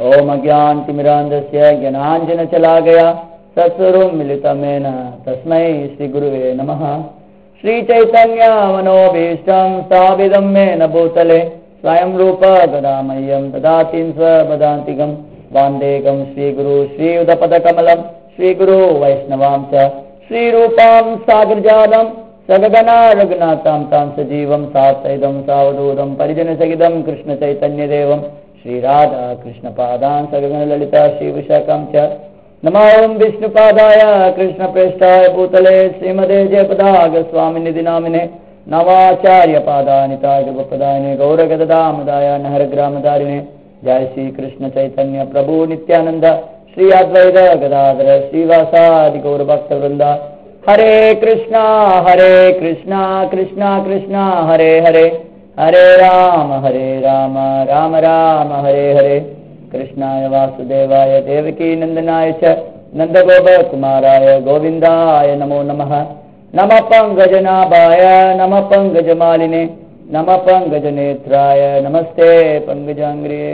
ओम अज्ञानतिमिरान्धस्य ज्ञानाञ्जनशलाकया सत्स्वरूपं मिलितमेन तस्मै श्रीगुरुवे नमः श्रीचैतन्यमनोभीष्टं स्थापितं मेन भूतले स्वयं रूप गदामह्यं ददातिं स्वपदान्तिकं वान्देकं श्रीगुरु श्रीयुतपदकमलं श्रीगुरु वैष्णवां च श्रीरूपां सागरजालं सगगना रघुनाथां तां सजीवं सात्वैदं सावधूतं परिजनसहितं कृष्णचैतन्यदेवं श्रीराधा कृष्णपादान् सगगणललिता श्रीविशाखां च नमो विष्णुपादाय कृष्णप्रेष्ठाय भूतले श्रीमदे जयपदाग स्वामिनिधि नामिने नवाचार्यपादानिताय गोपदायिने गौरगदामदाय नहरग्रामदारिणे जय श्री कृष्ण चैतन्य प्रभु नित्यानंद श्री अद्वैत गदाधर श्रीवासादि गौरभक्तवृंदा हरे कृष्णा हरे कृष्णा कृष्णा कृष्णा हरे हरे हरे राम हरे राम राम राम हरे हरे कृष्णाय वासुदेवाय देवकी नन्दनाय च नन्दगोपकुमाराय गोविन्दाय नमो नमः नमः पङ्कजनाभाय नमः पङ्कजमालिने नमः पङ्कजनेत्राय नमस्ते पङ्कजाङ्ग्रिये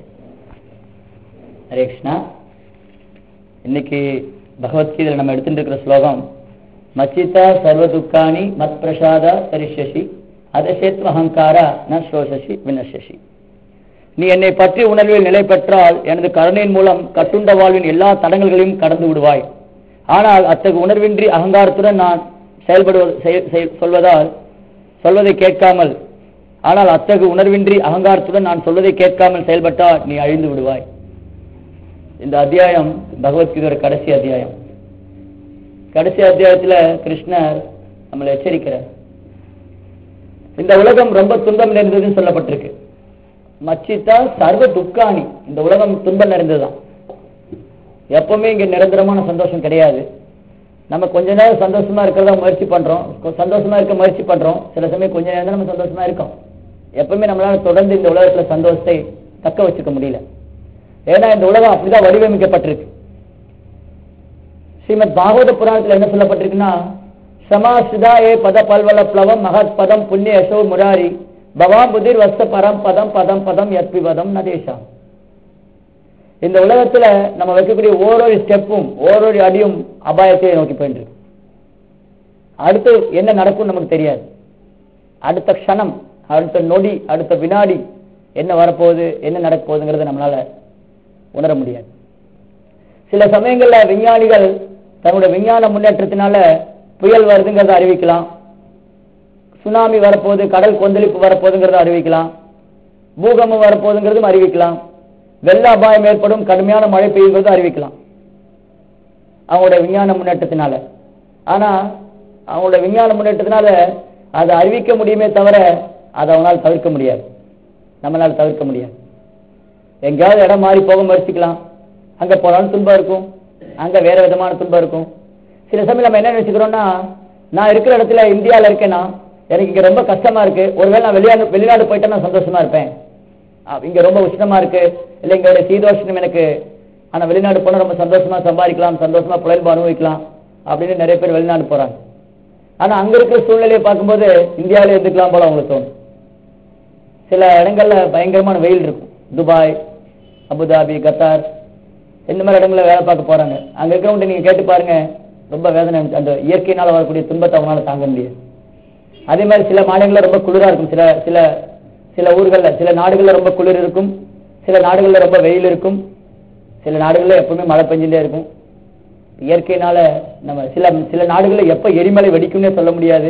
ஹரே கிருஷ்ணா இன்னைக்கு பகவத்கீதையில் நம்ம எடுத்துட்டு இருக்கிற ஸ்லோகம் மச்சிதா சர்வ துக்கானி மத் பிரசாதா சரிஷசி அதசேத்வ அகங்காரா ந ஸ்ரோசசி வினசசி நீ என்னை பற்றி உணர்வில் நிலை பெற்றால் எனது கருணையின் மூலம் கட்டுண்ட வாழ்வின் எல்லா தடங்கல்களையும் கடந்து விடுவாய் ஆனால் அத்தகைய உணர்வின்றி அகங்காரத்துடன் நான் செயல்படுவது சொல்வதால் சொல்வதை கேட்காமல் ஆனால் அத்தகைய உணர்வின்றி அகங்காரத்துடன் நான் சொல்வதை கேட்காமல் செயல்பட்டால் நீ அழிந்து விடுவாய் இந்த அத்தியாயம் பகவத்கீதையோட கடைசி அத்தியாயம் கடைசி அத்தியாயத்துல கிருஷ்ணர் நம்மளை எச்சரிக்கிறார் இந்த உலகம் ரொம்ப துன்பம் நிறைந்ததுன்னு சொல்லப்பட்டிருக்கு மச்சித்தா சர்வ துக்காணி இந்த உலகம் துன்பம் நிறைந்ததுதான் எப்பவுமே இங்க நிரந்தரமான சந்தோஷம் கிடையாது நம்ம கொஞ்ச நேரம் சந்தோஷமா இருக்கிறதா முயற்சி பண்றோம் சந்தோஷமா இருக்க முயற்சி பண்றோம் சில சமயம் கொஞ்ச நேரம் நம்ம சந்தோஷமா இருக்கோம் எப்பவுமே நம்மளால தொடர்ந்து இந்த உலகத்துல சந்தோஷத்தை தக்க வச்சுக்க முடியல ஏன்னா இந்த உலகம் அப்படிதான் வடிவமைக்கப்பட்டிருக்கு ஸ்ரீமத் பாகவத புராணத்துல என்ன சொல்லப்பட்டிருக்குன்னா சமாசுதா ஏ பத பல்வல பிளவம் மகத் பதம் புண்ணிய யசோ முராரி பவாம் புதிர் வஸ்த பரம் பதம் பதம் பதம் யத்பிபதம் நதேஷா இந்த உலகத்துல நம்ம வைக்கக்கூடிய ஓரொரு ஸ்டெப்பும் ஓரொரு அடியும் அபாயத்தை நோக்கி போயிட்டு இருக்கு அடுத்து என்ன நடக்கும் நமக்கு தெரியாது அடுத்த க்ஷணம் அடுத்த நொடி அடுத்த வினாடி என்ன வரப்போகுது என்ன நடக்க போகுதுங்கிறத நம்மளால உணர முடியாது சில சமயங்கள்ல விஞ்ஞானிகள் தன்னுடைய விஞ்ஞான முன்னேற்றத்தினால புயல் வருதுங்கிறத அறிவிக்கலாம் சுனாமி வரப்போகுது கடல் கொந்தளிப்பு வரப்போகுதுங்கிறத அறிவிக்கலாம் பூகம்பம் வரப்போகுதுங்கிறதும் அறிவிக்கலாம் வெள்ள அபாயம் ஏற்படும் கடுமையான மழை பெய்யுங்கிறத அறிவிக்கலாம் அவங்களுடைய விஞ்ஞான முன்னேற்றத்தினால ஆனா அவங்களோட விஞ்ஞான முன்னேற்றத்தினால அதை அறிவிக்க முடியுமே தவிர அதை அவனால் தவிர்க்க முடியாது நம்மளால தவிர்க்க முடியாது எங்கேயாவது இடம் மாறி போக முயற்சிக்கலாம் அங்க போனாலும் துன்பம் இருக்கும் அங்க வேற விதமான துன்பம் இருக்கும் சில சமயம் நம்ம என்ன நினைச்சுக்கிறோம்னா நான் இருக்கிற இடத்துல இந்தியாவில் இருக்கேன்னா எனக்கு இங்க ரொம்ப கஷ்டமா இருக்கு ஒருவேளை நான் வெளிநாடு வெளிநாடு போயிட்டா நான் சந்தோஷமா இருப்பேன் இங்க ரொம்ப உஷ்ணமா இருக்கு இல்ல இங்க சீதோஷ்ணம் எனக்கு ஆனா வெளிநாடு போனா ரொம்ப சந்தோஷமா சம்பாதிக்கலாம் சந்தோஷமா புலன்பு அனுபவிக்கலாம் அப்படின்னு நிறைய பேர் வெளிநாடு போறாங்க ஆனா அங்க இருக்கிற சூழ்நிலையை பார்க்கும்போது இந்தியாவில இருந்துக்கலாம் போல அவங்களுக்கு தோணும் சில இடங்கள்ல பயங்கரமான வெயில் இருக்கும் துபாய் அபுதாபி கத்தார் இந்த மாதிரி இடங்கள்ல வேலை பார்க்க போறாங்க அங்க இருக்கிறவங்க நீங்க கேட்டு பாருங்க ரொம்ப வேதனை அந்த இயற்கையினால வரக்கூடிய துன்பத்தை அவங்களால தாங்க முடியாது அதே மாதிரி சில மாநிலங்கள்ல ரொம்ப குளிரா இருக்கும் சில சில சில ஊர்கள்ல சில நாடுகள்ல ரொம்ப குளிர் இருக்கும் சில நாடுகள்ல ரொம்ப வெயில் இருக்கும் சில நாடுகள்ல எப்பவுமே மழை பெஞ்சுட்டே இருக்கும் இயற்கையினால நம்ம சில சில நாடுகள்ல எப்ப எரிமலை வெடிக்கும்னே சொல்ல முடியாது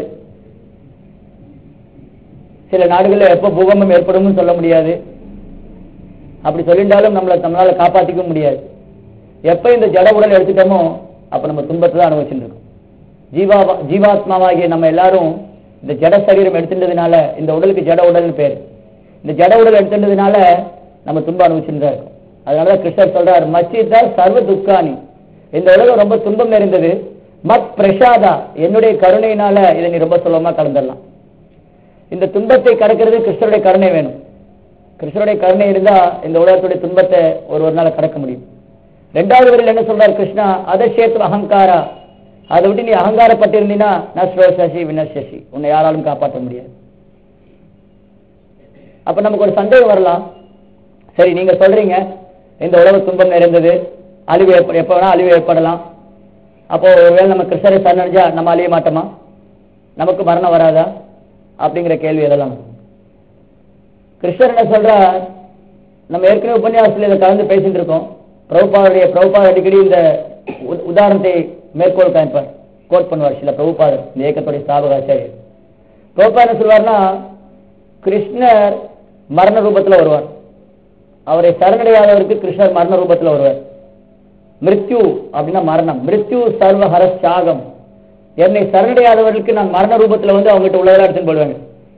சில நாடுகள்ல எப்ப பூகம்பம் ஏற்படும் சொல்ல முடியாது அப்படி சொல்லிட்டாலும் நம்மளை நம்மளால காப்பாத்திக்க முடியாது எப்ப இந்த ஜட உடல் எடுத்துட்டோமோ அப்ப நம்ம துன்பத்தை தான் அனுபவிச்சுட்டு இருக்கோம் ஜீவா ஜீவாத்மாவாகிய நம்ம எல்லாரும் இந்த ஜட சரீரம் எடுத்துட்டதுனால இந்த உடலுக்கு ஜட உடல்னு பேர் இந்த ஜட உடல் எடுத்துட்டதுனால நம்ம துன்பம் அனுபவிச்சுட்டு தான் இருக்கோம் அதனாலதான் கிருஷ்ணர் சொல்றாரு மச்சிதா சர்வ துக்கானி இந்த உலகம் ரொம்ப துன்பம் நிறைந்தது மத் பிரசாதா என்னுடைய கருணையினால இதை நீ ரொம்ப சுலபமா கலந்துடலாம் இந்த துன்பத்தை கடக்கிறது கிருஷ்ணருடைய கருணை வேணும் கிருஷ்ணருடைய கருணை இருந்தா இந்த உலகத்துடைய துன்பத்தை ஒரு ஒரு நாள் கடக்க முடியும் ரெண்டாவது வரையில் என்ன சொல்றாரு கிருஷ்ணா அதை சேர்த்து அகங்காரா அதை விட்டு நீ அகங்காரப்பட்டிருந்தீங்கன்னா நஸ்ரோசசி வினசசி உன்னை யாராலும் காப்பாற்ற முடியாது அப்ப நமக்கு ஒரு சந்தேகம் வரலாம் சரி நீங்க சொல்றீங்க இந்த உலக துன்பம் நிறைந்தது அழிவு ஏற்ப எப்போ வேணா அழிவு ஏற்படலாம் அப்போ ஒருவேளை நம்ம கிருஷ்ணரை சரணடைஞ்சா நம்ம அழிய மாட்டோமா நமக்கு மரணம் வராதா அப்படிங்கிற கேள்வி எழலாம் கிருஷ்ணர் என்ன சொல்றார் நம்ம ஏற்கனவே உபன்யாசத்தில் இதை கலந்து பேசிட்டு இருக்கோம் பிரபுபாவுடைய பிரபுபாத் அடிக்கடி இந்த உ- உதாரணத்தை மேற்கோள் காமிப்பார் கோட் பண்ணுவார் சில பிரபுபாதர் இந்த இயக்கத்துடைய ஸ்தாபக ஆச்சாரியர் பிரபுபா என்ன சொல்வார்னா கிருஷ்ணர் மரண ரூபத்துல வருவார் அவரை சரணடையாதவருக்கு கிருஷ்ணர் மரண ரூபத்துல வருவார் மிருத்யு அப்படின்னா மரணம் மிருத்யு சர்வ ஹரஸ்யாகம் என்னை சரணடையாதவர்களுக்கு நான் மரண ரூபத்துல வந்து அவங்ககிட்ட உலகில் எடுத்துன்னு போடுவாங்க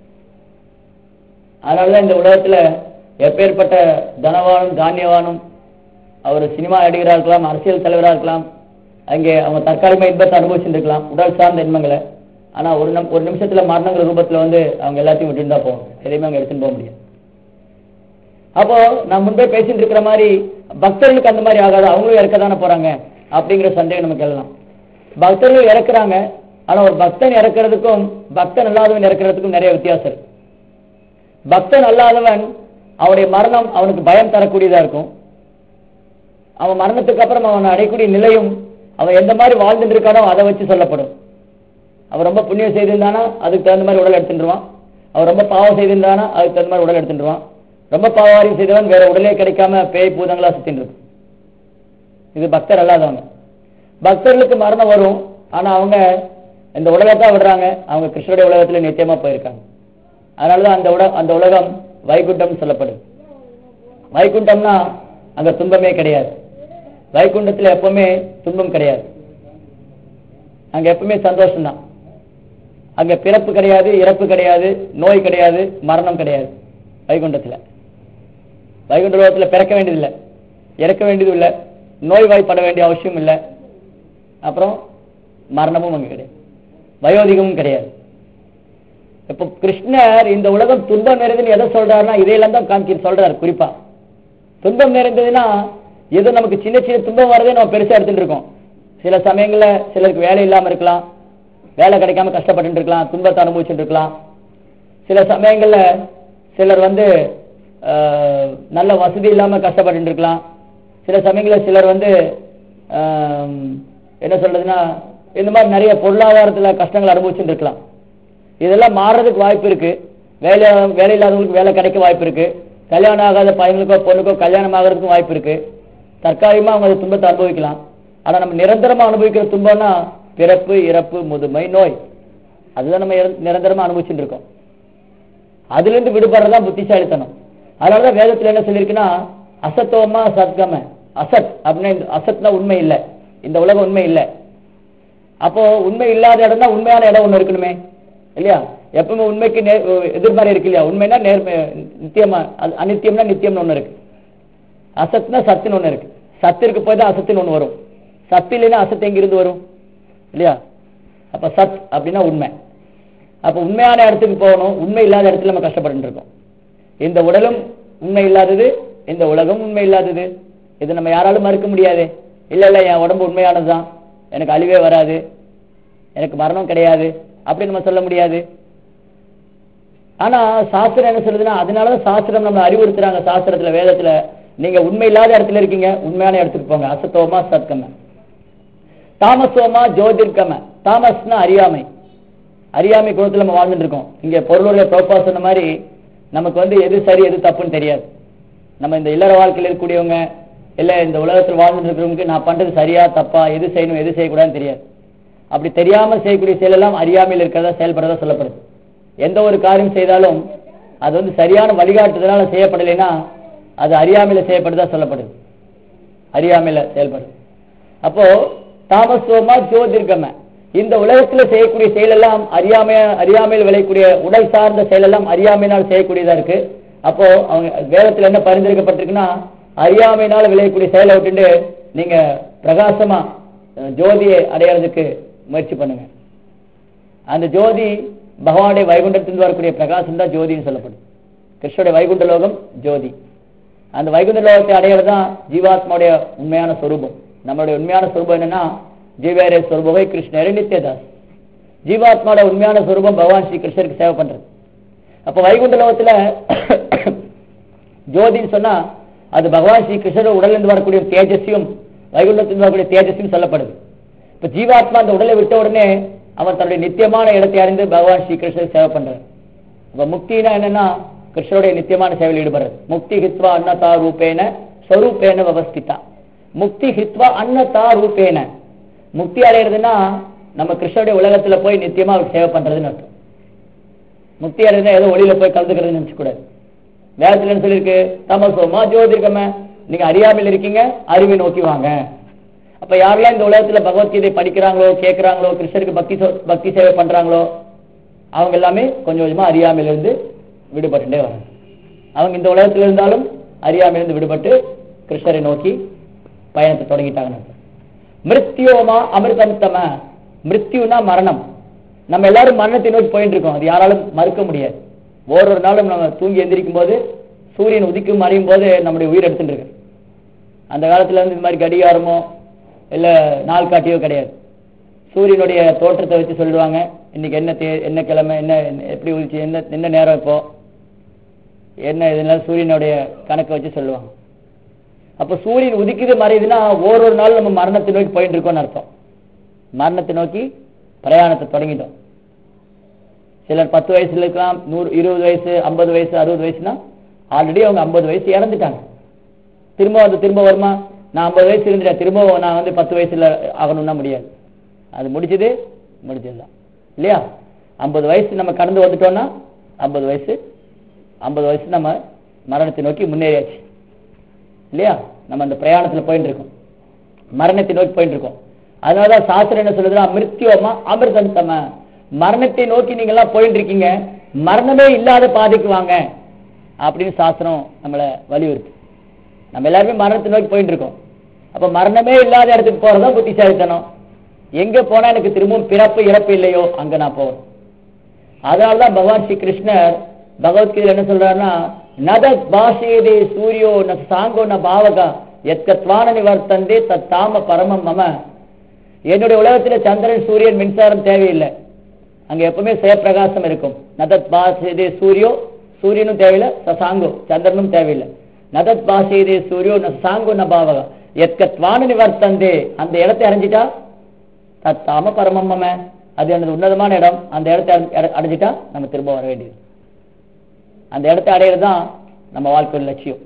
அதனாலதான் இந்த உலகத்துல எப்பேற்பட்ட தனவானும் தானியவானும் அவர் சினிமா நடிகராக இருக்கலாம் அரசியல் தலைவராக இருக்கலாம் அங்கே அவங்க தற்காலிகமாக இன்பத்தை அனுபவிச்சுட்டு இருக்கலாம் உடல் சார்ந்த இன்பங்களை ஆனா ஒரு நிம் ஒரு நிமிஷத்துல மரணங்கிற ரூபத்துல வந்து அவங்க எல்லாத்தையும் விட்டுட்டு தான் போகும் எதையுமே அவங்க எடுத்துன்னு போக முடியாது அப்போ நான் முன்பே பேசிட்டு இருக்கிற மாதிரி பக்தர்களுக்கு அந்த மாதிரி ஆகாது அவங்களும் இறக்க தானே போறாங்க அப்படிங்கிற சந்தேகம் நமக்கு எல்லாம் பக்தர்கள் இறக்குறாங்க ஆனா ஒரு பக்தன் இறக்குறதுக்கும் பக்தன் அல்லாதவன் இறக்குறதுக்கும் நிறைய வித்தியாசம் இருக்கு பக்தன் அல்லாதவன் அவனுடைய மரணம் அவனுக்கு பயம் தரக்கூடியதா இருக்கும் அவன் மரணத்துக்கு அப்புறம் அவன் அடையக்கூடிய நிலையும் அவன் எந்த மாதிரி வாழ்ந்துட்டு இருக்கானோ அதை வச்சு சொல்லப்படும் அவன் ரொம்ப புண்ணியம் செய்திருந்தானா அதுக்கு தகுந்த மாதிரி உடல் எடுத்துட்டுருவான் அவன் ரொம்ப பாவம் செய்திருந்தானா அதுக்கு தகுந்த மாதிரி உடல் எடுத்துட்டுருவான் ரொம்ப பாவாரியம் செய்தவன் வேற உடலே கிடைக்காம பேய் பூதங்களா சுத்தின்னு இருக்கும் இது பக்தர் அல்லாதவங்க பக்தர்களுக்கு மரணம் வரும் ஆனா அவங்க இந்த உலகத்தான் விடுறாங்க அவங்க கிருஷ்ணருடைய உலகத்துல நிச்சயமா போயிருக்காங்க அதனாலதான் அந்த உல அந்த உலகம் வைகுண்டம் சொல்லப்படுது வைகுண்டம்னா அங்க துன்பமே கிடையாது வைகுண்டத்துல எப்பவுமே துன்பம் கிடையாது அங்க எப்பவுமே சந்தோஷம் தான் அங்க பிறப்பு கிடையாது இறப்பு கிடையாது நோய் கிடையாது மரணம் கிடையாது வைகுண்டத்துல வைகுண்ட உலகத்துல பிறக்க வேண்டியதில்லை இறக்க வேண்டியது இல்லை நோய்வாய்ப்பட வேண்டிய அவசியம் இல்லை அப்புறம் மரணமும் அங்க கிடையாது வயோதிகமும் கிடையாது இப்போ கிருஷ்ணர் இந்த உலகம் துன்பம் நிறைந்ததுன்னு எதை சொல்றாருன்னா இதையெல்லாம் தான் காமிக்க சொல்றாரு குறிப்பா துன்பம் நிறைந்ததுன்னா ஏதோ நமக்கு சின்ன சின்ன துன்பம் வரதே நம்ம பெருசா எடுத்துட்டு இருக்கோம் சில சமயங்கள்ல சிலருக்கு வேலை இல்லாம இருக்கலாம் வேலை கிடைக்காம கஷ்டப்பட்டு இருக்கலாம் துன்பத்தை அனுபவிச்சுட்டு இருக்கலாம் சில சமயங்கள்ல சிலர் வந்து ஆஹ், நல்ல வசதி இல்லாம கஷ்டப்பட்டு இருக்கலாம் சில சமயங்கள்ல சிலர் வந்து ஆம், என்ன சொல்றதுன்னா இந்த மாதிரி நிறைய பொருளாதாரத்துல கஷ்டங்கள் அனுபவிச்சுட்டு இருக்கலாம் இதெல்லாம் மாறுறதுக்கு வாய்ப்பு இருக்கு வேலை வேலை இல்லாதவங்களுக்கு வேலை கிடைக்க வாய்ப்பு இருக்கு கல்யாணம் ஆகாத பையனுக்கோ பொண்ணுக்கோ கல்யாணம் ஆகிறதுக்கும் வாய்ப்பு இருக்கு தற்காலிகமா அவங்க அந்த துன்பத்தை அனுபவிக்கலாம் ஆனா நம்ம நிரந்தரமா அனுபவிக்கிற துன்பம்னா பிறப்பு இறப்பு முதுமை நோய் அதுதான் நம்ம நிர- நிரந்தரமா அனுபவிச்சுட்டு இருக்கோம் அதுல இருந்து விடுபடுறதுதான் புத்திசாலித்தனம் அதனாலதான் வேதத்துல என்ன சொல்லியிருக்குன்னா அசத்தோமா சத்கம அசத் அப்படின்னா இந்த அசத்னா உண்மை இல்லை இந்த உலகம் உண்மை இல்லை அப்போ உண்மை இல்லாத இடம் தான் உண்மையான இடம் ஒண்ணு இருக்கணுமே இல்லையா எப்பவுமே உண்மைக்கு நே எதிர்மறை இருக்கு இல்லையா உண்மைனா நேர்மை நித்தியமா அது அநித்தியம்னா நித்தியம்னு ஒண்ணு இருக்கு அசத்னா சத்துன்னு ஒண்ணு இருக்கு சத்திற்கு போய் தான் அசத்துன்னு ஒண்ணு வரும் சத்து இல்லைன்னா அசத்து எங்கிருந்து வரும் இல்லையா அப்ப சத் அப்படின்னா உண்மை அப்ப உண்மையான இடத்துக்கு போகணும் உண்மை இல்லாத இடத்துல நம்ம கஷ்டப்பட்டு இருக்கோம் இந்த உடலும் உண்மை இல்லாதது இந்த உலகம் உண்மை இல்லாதது இது நம்ம யாராலும் மறுக்க முடியாது இல்ல இல்ல என் உடம்பு உண்மையானதுதான் எனக்கு அழிவே வராது எனக்கு மரணம் கிடையாது அப்படி நம்ம சொல்ல முடியாது ஆனா சாஸ்திரம் என்ன சொல்லுதுன்னா அதனாலதான் சாஸ்திரம் நம்ம அறிவுறுத்துறாங்க சாஸ்திரத்துல வேதத்துல நீங்க உண்மை இல்லாத இடத்துல இருக்கீங்க உண்மையான இடத்துக்கு போங்க அசத்தோமா சத்கம தாமசோமா ஜோதிர்கம தாமஸ்னா அறியாமை அறியாமை குணத்துல நம்ம வாழ்ந்துட்டு இருக்கோம் இங்க பொருளுடைய பிரபா சொன்ன மாதிரி நமக்கு வந்து எது சரி எது தப்புன்னு தெரியாது நம்ம இந்த இல்லற வாழ்க்கையில் இருக்கக்கூடியவங்க இல்ல இந்த உலகத்தில் வாழ்ந்துட்டு இருக்கிறவங்களுக்கு நான் பண்றது சரியா தப்பா எது செய்யணும் எது செய்யக்கூடாதுன்னு தெரியாது அப்படி தெரியாம செய்யக்கூடிய செயலெல்லாம் அறியாமையில் இருக்கிறதா செயல்படுறதா சொல்லப்படுது எந்த ஒரு காரியம் செய்தாலும் அது வந்து சரியான வழிகாட்டுதலால செய்யப்படலைன்னா அது அறியாமையில செய்யப்படுதா சொல்லப்படுது அறியாமையில செயல்படுது அப்போ தாமசோமா ஜோதிர்கம இந்த உலகத்துல செய்யக்கூடிய செயலெல்லாம் அறியாமை அறியாமையில் விளையக்கூடிய உடல் சார்ந்த செயலெல்லாம் அறியாமையினால் செய்யக்கூடியதா இருக்கு அப்போ அவங்க வேதத்துல என்ன பரிந்துரைக்கப்பட்டிருக்குன்னா அறியாமையினால் விளையக்கூடிய செயலை விட்டுட்டு நீங்க பிரகாசமா அஹ், ஜோதியை அடையறதுக்கு முயற்சி பண்ணுங்க அந்த ஜோதி பகவானுடைய வைகுண்டத்திலிருந்து வரக்கூடிய பிரகாசம் தான் ஜோதின்னு சொல்லப்படுது கிருஷ்ணனுடைய வைகுண்ட லோகம் ஜோதி அந்த வைகுண்ட லோகத்தை அடையிறது தான் ஜீவாத்மாவுடைய உண்மையான சொரூபம் நம்மளுடைய உண்மையான சொரூபம் என்னன்னா ஜீவேரே சொரூபவை கிருஷ்ணரே நித்யதாஸ் ஜீவாத்மாவோட உண்மையான சொரூபம் பகவான் ஸ்ரீ கிருஷ்ணருக்கு சேவை பண்றது அப்ப வைகுண்ட லோகத்துல ஜோதின்னு சொன்னா அது பகவான் ஸ்ரீ கிருஷ்ணர் உடலிருந்து வரக்கூடிய தேஜஸையும் வைகுண்டத்திலிருந்து வரக்கூடிய தேஜஸையும் சொல்லப்படுது இப்ப ஜீவாத்மா அந்த உடலை விட்ட உடனே அவன் தன்னுடைய நித்தியமான இடத்தை அறிந்து பகவான் ஸ்ரீ கிருஷ்ணர் சேவை பண்றார் இப்ப முக்தினா என்னன்னா கிருஷ்ணருடைய நித்தியமான சேவையில் ஈடுபடுறது முக்தி ஹித்வா அன்னதா ரூபேன ஸ்வரூபேன விவஸ்திதா முக்தி ஹித்வா அன்னதா ரூபேன முக்தி அடைகிறதுனா நம்ம கிருஷ்ணருடைய உலகத்துல போய் நித்தியமா அவருக்கு சேவை பண்றதுன்னு அர்த்தம் முக்தி அடைறதுனா ஏதோ ஒளியில போய் கலந்துக்கிறதுன்னு நினைச்சக்கூடாது வேதத்துல என்ன சொல்லியிருக்கு தமசோமா ஜோதிர்கம நீங்க அறியாமல் இருக்கீங்க அறிவை நோக்கி வாங்க அப்ப யாரெல்லாம் இந்த உலகத்துல பகவத்கீதை படிக்கிறாங்களோ கேட்கறாங்களோ கிருஷ்ணருக்கு பக்தி சொ- பக்தி சேவை பண்றாங்களோ அவங்க எல்லாமே கொஞ்சம் கொஞ்சமா அறியாமையில இருந்து விடுபட்டுட்டே வராங்க அவங்க இந்த உலகத்துல இருந்தாலும் அறியாமையில இருந்து விடுபட்டு கிருஷ்ணரை நோக்கி பயணத்தை தொடங்கிட்டாங்கன்னு அர்த்தம். மிருத்யோமா அமிர்தம் தம மிருத்யுனா மரணம் நம்ம எல்லாரும் மரணத்தை நோக்கி போயிட்டு இருக்கோம் அது யாராலும் மறுக்க முடியாது ஒரு ஒரு நாளும் நம்ம தூங்கி எந்திரிக்கும் போது சூரியன் உதிக்கும் மறையும் போது நம்முடைய உயிர் எடுத்துட்டு இருக்கு அந்த காலத்துல வந்து இந்த மாதிரி கடிகாரமோ இல்ல நாள் காட்டியோ கிடையாது சூரியனுடைய தோற்றத்தை வச்சு சொல்லுவாங்க இன்னைக்கு என்ன தே என்ன கிழமை என்ன என்ன- எப்படி உதிச்சு என்ன என்ன நேரம் இப்போ என்ன இதெல்லாம் சூரியனுடைய கணக்கை வச்சு சொல்லுவாங்க அப்ப சூரியன் உதிக்குது மறையுதுன்னா ஒரு ஒரு நாள் நம்ம மரணத்தை நோக்கி போயிட்டு இருக்கோம்னு அர்த்தம் மரணத்தை நோக்கி பிரயாணத்தை தொடங்கிட்டோம் சிலர் பத்து வயசுல இருக்கலாம் நூறு இருபது வயசு ஐம்பது வயசு அறுபது வயசுனா ஆல்ரெடி அவங்க ஐம்பது வயசு இறந்துட்டாங்க திரும்ப வந்து திரும்ப வருமா நான் ஐம்பது வயசு இருந்துட்டேன் திரும்ப நான் வந்து பத்து வயசுல ஆகணும்னா முடியாது அது முடிச்சது முடிச்சதுதான் இல்லையா ஐம்பது வயசு நம்ம கடந்து வந்துட்டோம்னா ஐம்பது வயசு ஐம்பது வயசு நம்ம மரணத்தை நோக்கி முன்னேறியாச்சு இல்லையா நம்ம அந்த பிரயாணத்துல போயிட்டு இருக்கோம் மரணத்தை நோக்கி போயிட்டு இருக்கோம் அதனாலதான் சாஸ்திரம் என்ன சொல்லுதுன்னா மிருத்யோமா அமிர்தந்தம மரணத்தை நோக்கி நீங்க எல்லாம் போயிட்டு இருக்கீங்க மரணமே இல்லாத பாதைக்கு வாங்க அப்படின்னு சாஸ்திரம் நம்மளை வலியுறுத்து நம்ம எல்லாருமே மரணத்தை நோக்கி போயிட்டு இருக்கோம் அப்ப மரணமே இல்லாத இடத்துக்கு போறதா புத்திசாலித்தனம் எங்க போனா எனக்கு திரும்பவும் பிறப்பு இறப்பு இல்லையோ அங்க நான் போவேன் அதனாலதான் பகவான் ஸ்ரீ கிருஷ்ணர் பகவத்கீதையில என்ன சொல்றாருன்னா நதத் பாஷேதே சூரியோ ந சாங்கோ ந பாவகா எத்கத்வான நிவர்த்தந்தே தத் தாம பரமம் மம என்னுடைய உலகத்துல சந்திரன் சூரியன் மின்சாரம் தேவையில்லை அங்க எப்பவுமே சுயப்பிரகாசம் இருக்கும் நதத் பாஷேதே சூரியோ சூரியனும் தேவையில்லை சசாங்கோ சந்திரனும் தேவையில்லை நதத் பாஷேதே சூரியோ ந சாங்கோ ந பாவகா எத்கத்வான நிவர்த்தந்தே அந்த இடத்தை அடைஞ்சிட்டா தத்தாம பரமம் மம அது எனது உன்னதமான இடம் அந்த இடத்தை அடை- அடை- அடைஞ்சிட்டா நம்ம திரும்ப வர வேண்டியது அந்த இடத்தை அடையிறது தான் நம்ம வாழ்க்கையோட லட்சியம்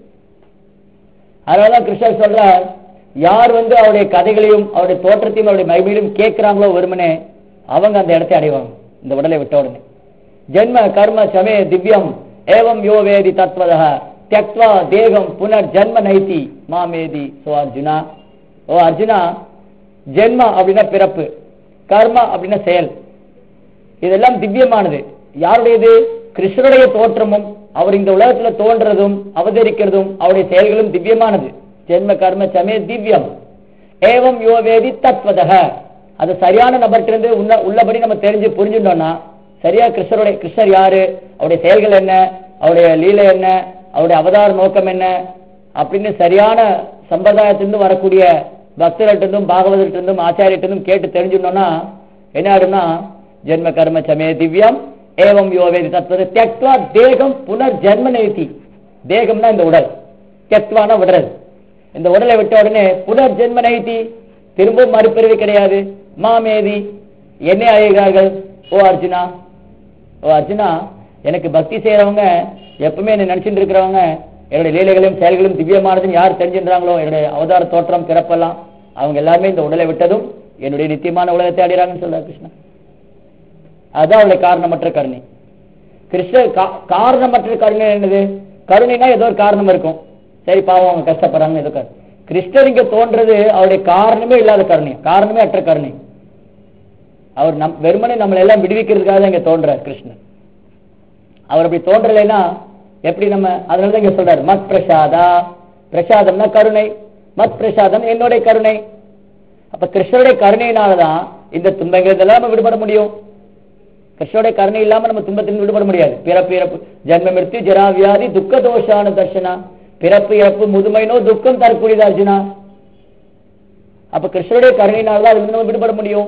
அதனாலதான் கிருஷ்ணர் சொல்றார் யார் வந்து அவருடைய கதைகளையும் அவருடைய தோற்றத்தையும் அவருடைய மகிமையிலும் கேட்கிறாங்களோ வெறுமனே அவங்க அந்த இடத்தை அடைவாங்க இந்த உடலை விட்ட உடனே ஜென்ம கர்ம சமே திவ்யம் ஏவம் யோ வேதி தத்வதः தியக்த்வா தேகம் புனர் ஜன்ம நைதி மாமேதி சோ அர்ஜுனா ஓ அர்ஜுனா ஜென்ம அப்படின்னா பிறப்பு கர்மா அப்படின்னா செயல் இதெல்லாம் திவ்யமானது யாருடையது கிருஷ்ணருடைய தோற்றமும் அவர் இந்த உலகத்துல தோன்றதும் அவதரிக்கிறதும் அவருடைய செயல்களும் திவ்யமானது ஜென்ம கர்ம சமே திவ்யம் ஏவம் யோ வேதி தத்வதக அது சரியான நபர்கிட்ட உள்ள உள்ளபடி நம்ம தெரிஞ்சு புரிஞ்சுட்டோம்னா சரியா கிருஷ்ணருடைய கிருஷ்ணர் யாரு அவருடைய செயல்கள் என்ன அவருடைய லீலை என்ன அவருடைய அவதார நோக்கம் என்ன அப்படின்னு சரியான சம்பிரதாயத்திலிருந்து வரக்கூடிய பக்தர்கிட்டிருந்தும் பாகவதர்கிட்டிருந்தும் ஆச்சாரியத்திலிருந்தும் கேட்டு தெரிஞ்சுட்டோம்னா என்ன ஆகும்னா ஜென்ம கர்ம சமே திவ்யம் ஏவம் யோவேதி தத்துவ தியக்வா தேகம் புனர் ஜென்ம நேதி தேகம்னா இந்த உடல் தியக்வானா விடுறது இந்த உடலை விட்ட உடனே புனர் ஜென்ம நைதி திரும்பவும் மறுபிறவி கிடையாது மாமேதி என்னை அழைகிறார்கள் ஓ அர்ஜுனா ஓ அர்ஜுனா எனக்கு பக்தி செய்யறவங்க எப்பவுமே என்ன நினைச்சிட்டு இருக்கிறவங்க என்னுடைய லீலைகளும் செயல்களும் திவ்யமானதுன்னு யார் தெரிஞ்சின்றாங்களோ என்னுடைய அவதார தோற்றம் பிறப்பெல்லாம் அவங்க எல்லாருமே இந்த உடலை விட்டதும் என்னுடைய நித்தியமான உலகத்தை அடைகிறாங்கன்னு சொல்றார் கிருஷ்ணன் அதுதான் அவளுடைய காரணமற்ற கருணை கிருஷ்ணர் கா- காரணமற்ற கருணை என்னது கருணைனா ஏதோ ஒரு காரணம் இருக்கும் சரி பாவம் அவங்க கஷ்டப்படுறாங்க ஏதோ கரு- கிருஷ்ணர் இங்க தோன்றது அவருடைய காரணமே இல்லாத கருணை காரணமே அற்ற கருணை அவர் நம் வெறுமனே நம்மளை எல்லாம் விடுவிக்கிறதுக்காக தான் இங்க தோன்றார் கிருஷ்ணர் அவர் அப்படி தோன்றலைன்னா எப்படி நம்ம அதனால தான் இங்க சொல்றாரு மத் பிரசாதா பிரசாதம்னா கருணை மத் பிரசாதம் என்னுடைய கருணை அப்ப கிருஷ்ணருடைய கருணையினாலதான் இந்த துன்பங்கள் இதெல்லாம் நம்ம விடுபட முடியும் கிருஷ்ணருடைய கருணை இல்லாம நம்ம துன்பத்திலிருந்து விடுபட முடியாது பிறப்பு இறப்பு ஜென்ம மிருத்யு ஜரா வியாதி துக்க தோஷான தர்ஷனா பிறப்பு இறப்பு முதுமை நோய் துக்கம் தரக்கூடியது அர்ஜுனா அப்ப கிருஷ்ணருடைய கருணையினாலதான் அதுல நம்ம விடுபட முடியும்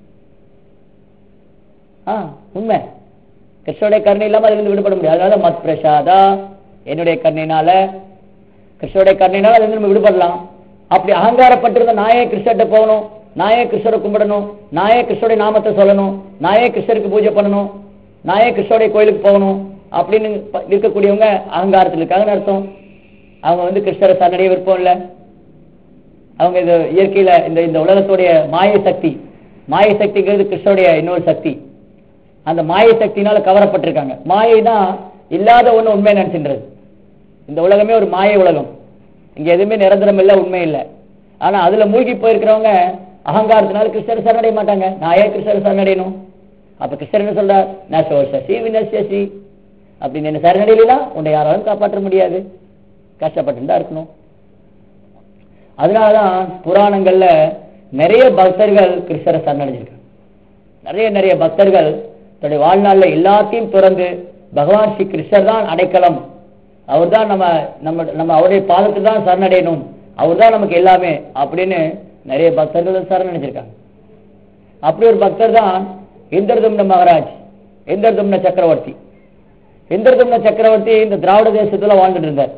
ஆ உண்மை கிருஷ்ணருடைய கருணை இல்லாம அதுல இருந்து விடுபட முடியாது அதனால மத் பிரசாதா என்னுடைய கருணையினால கிருஷ்ணருடைய கருணையினால் அதுல நம்ம விடுபடலாம் அப்படி அகங்காரப்பட்டிருந்த நாயே கிருஷ்ணர்கிட்ட போகணும் நாயே கிருஷ்ணரை கும்பிடணும் நாயே கிருஷ்ணருடைய நாமத்தை சொல்லணும் நாயே கிருஷ்ணருக்கு பூஜை பண்ணணும் நாயே கிருஷ்ணருடைய கோயிலுக்கு போகணும் அப்படின்னு ப- இருக்கக்கூடியவங்க அகங்காரத்தில் இருக்காங்கன்னு அர்த்தம் அவங்க வந்து கிருஷ்ணரை சரணடைய விருப்பம் இல்லை அவங்க இந்த இயற்கையில இந்த இந்த உலகத்துடைய மாய சக்தி மாய சக்திங்கிறது கிருஷ்ணருடைய இன்னொரு சக்தி அந்த மாய சக்தினால கவரப்பட்டிருக்காங்க மாயை தான் இல்லாத ஒண்ணு உண்மை நினைச்சுன்றது இந்த உலகமே ஒரு மாய உலகம் இங்க எதுவுமே நிரந்தரம் இல்லை உண்மை இல்லை ஆனா அதுல மூழ்கி போயிருக்கிறவங்க அகங்காரத்தினால கிருஷ்ணர் சரணடைய மாட்டாங்க நான் ஏன் கிருஷ்ணர் சரணடையணும் அப்ப கிருஷ்ணர் என்ன சொல்றார் நான் சோஷி வினசி அப்படின்னு என்ன சரணடையிலாம் உன்னை யாராலும் காப்பாற்ற முடியாது கஷ்டப்பட்டு தான் இருக்கணும் அதனாலதான் புராணங்கள்ல நிறைய பக்தர்கள் கிருஷ்ணரை சரணடைஞ்சிருக்காங்க நிறைய நிறைய பக்தர்கள் தன்னுடைய வாழ்நாள்ல எல்லாத்தையும் துறந்து பகவான் ஸ்ரீ கிருஷ்ணர் தான் அடைக்கலம் அவர்தான் நம்ம நம்ம நம்ம அவருடைய பாதத்துக்கு தான் சரணடையணும் அவர்தான் நமக்கு எல்லாமே அப்படின்னு நிறைய பக்தர்கள் சரணடைஞ்சிருக்காங்க அப்படி ஒரு பக்தர் தான் இந்திரதும்ன மகாராஜ் இந்திரதும்ன சக்கரவர்த்தி இந்திரதும்ன சக்கரவர்த்தி இந்த திராவிட தேசத்துல வாழ்ந்துட்டு இருந்தார்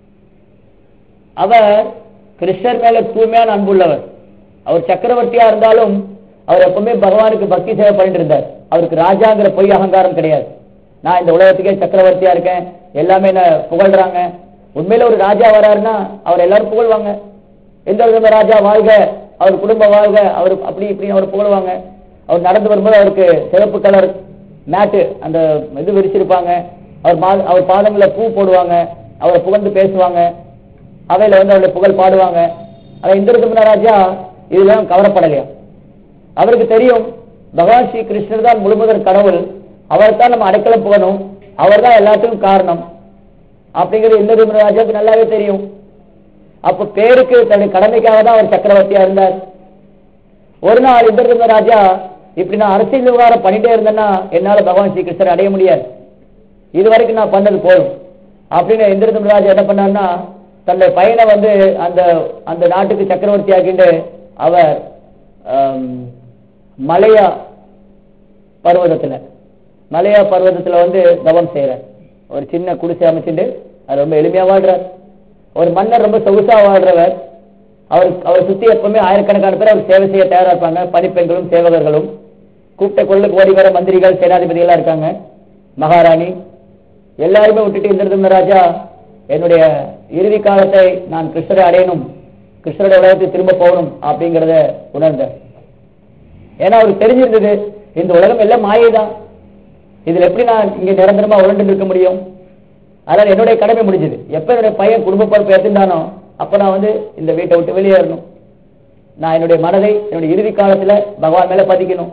அவர் கிருஷ்ணர் மேல தூய்மையான அன்புள்ளவர் அவர் சக்கரவர்த்தியா இருந்தாலும் அவர் எப்பவுமே பகவானுக்கு பக்தி சேவை பண்ணிட்டு இருந்தார் அவருக்கு ராஜாங்கிற பொய் அகங்காரம் கிடையாது நான் இந்த உலகத்துக்கே சக்கரவர்த்தியா இருக்கேன் எல்லாமே என்ன புகழ்றாங்க உண்மையில ஒரு ராஜா வராருன்னா அவர் எல்லாரும் புகழ்வாங்க எந்த விதமான ராஜா வாழ்க அவர் குடும்பம் வாழ்க அவர் அப்படி இப்படி அவர் புகழ்வாங்க அவர் நடந்து வரும்போது அவருக்கு சிவப்பு கலர் மேட்டு அந்த இது விரிச்சிருப்பாங்க அவர் மா அவர் பாதங்கள பூ போடுவாங்க அவரை புகழ்ந்து பேசுவாங்க அவையில வந்து அவருடைய புகழ் பாடுவாங்க ஆனா இந்திரதுமன ராஜா இதெல்லாம் கவரப்படலையா அவருக்கு தெரியும் பகவான் ஸ்ரீ கிருஷ்ணர் தான் முழுமுதற் கடவுள் அவர்தான் நம்ம அடைக்கலம் போகணும் அவர் தான் எல்லாத்துக்கும் காரணம் அப்படிங்கிறது இந்திரதுமன ராஜாவுக்கு நல்லாவே தெரியும் அப்ப பேருக்கு தன்னுடைய கடமைக்காக தான் அவர் சக்கரவர்த்தியா இருந்தார் ஒரு நாள் இந்திரதுமன ராஜா இப்படி நான் அரசியல் விவகாரம் பண்ணிட்டே இருந்தேன்னா என்னால பகவான் ஸ்ரீ கிருஷ்ணர் அடைய முடியாது இது வரைக்கும் நான் பண்ணது போதும் அப்படின்னு இந்திரதுமன ராஜா என்ன பண்ணார்னா தன்னுடைய பையனை வந்து அந்த அந்த நாட்டுக்கு சக்கரவர்த்தி ஆக்கிண்டு அவர் ஆம், மலையா பர்வதத்துல மலையா பர்வதத்துல வந்து தவம் செய்யறார் ஒரு சின்ன குடிசை அமைச்சுட்டு அது ரொம்ப எளிமையா வாழ்றார் ஒரு மன்னர் ரொம்ப சொகுசா வாழ்றவர் அவர் அவரை சுத்தி எப்பவுமே ஆயிரக்கணக்கான பேர் அவர் சேவை செய்ய தயாரா இருப்பாங்க பணிப்பெண்களும் சேவகர்களும் கூப்பிட்ட கொள்ளுக்கு ஓடி வர மந்திரிகள் சேனாதிபதிகளா இருக்காங்க மகாராணி எல்லாருமே விட்டுட்டு இந்திரதும்ன ராஜா என்னுடைய இறுதி காலத்தை நான் கிருஷ்ணரை அடையணும் கிருஷ்ணருடைய உலகத்துக்கு திரும்ப போகணும் அப்படிங்கறத உணர்ந்தார் ஏன்னா அவருக்கு தெரிஞ்சிருந்தது இந்த உலகம் எல்லாம் மாயை தான் இதுல எப்படி நான் இங்க நிரந்தரமா உழண்டு இருக்க முடியும் அதனால என்னுடைய கடமை முடிஞ்சது எப்ப என்னுடைய பையன் குடும்ப பொறுப்பு எடுத்துட்டானோ அப்ப நான் வந்து இந்த வீட்டை விட்டு வெளியேறணும் நான் என்னுடைய மனதை என்னுடைய இறுதி காலத்துல பகவான் மேல பதிக்கணும்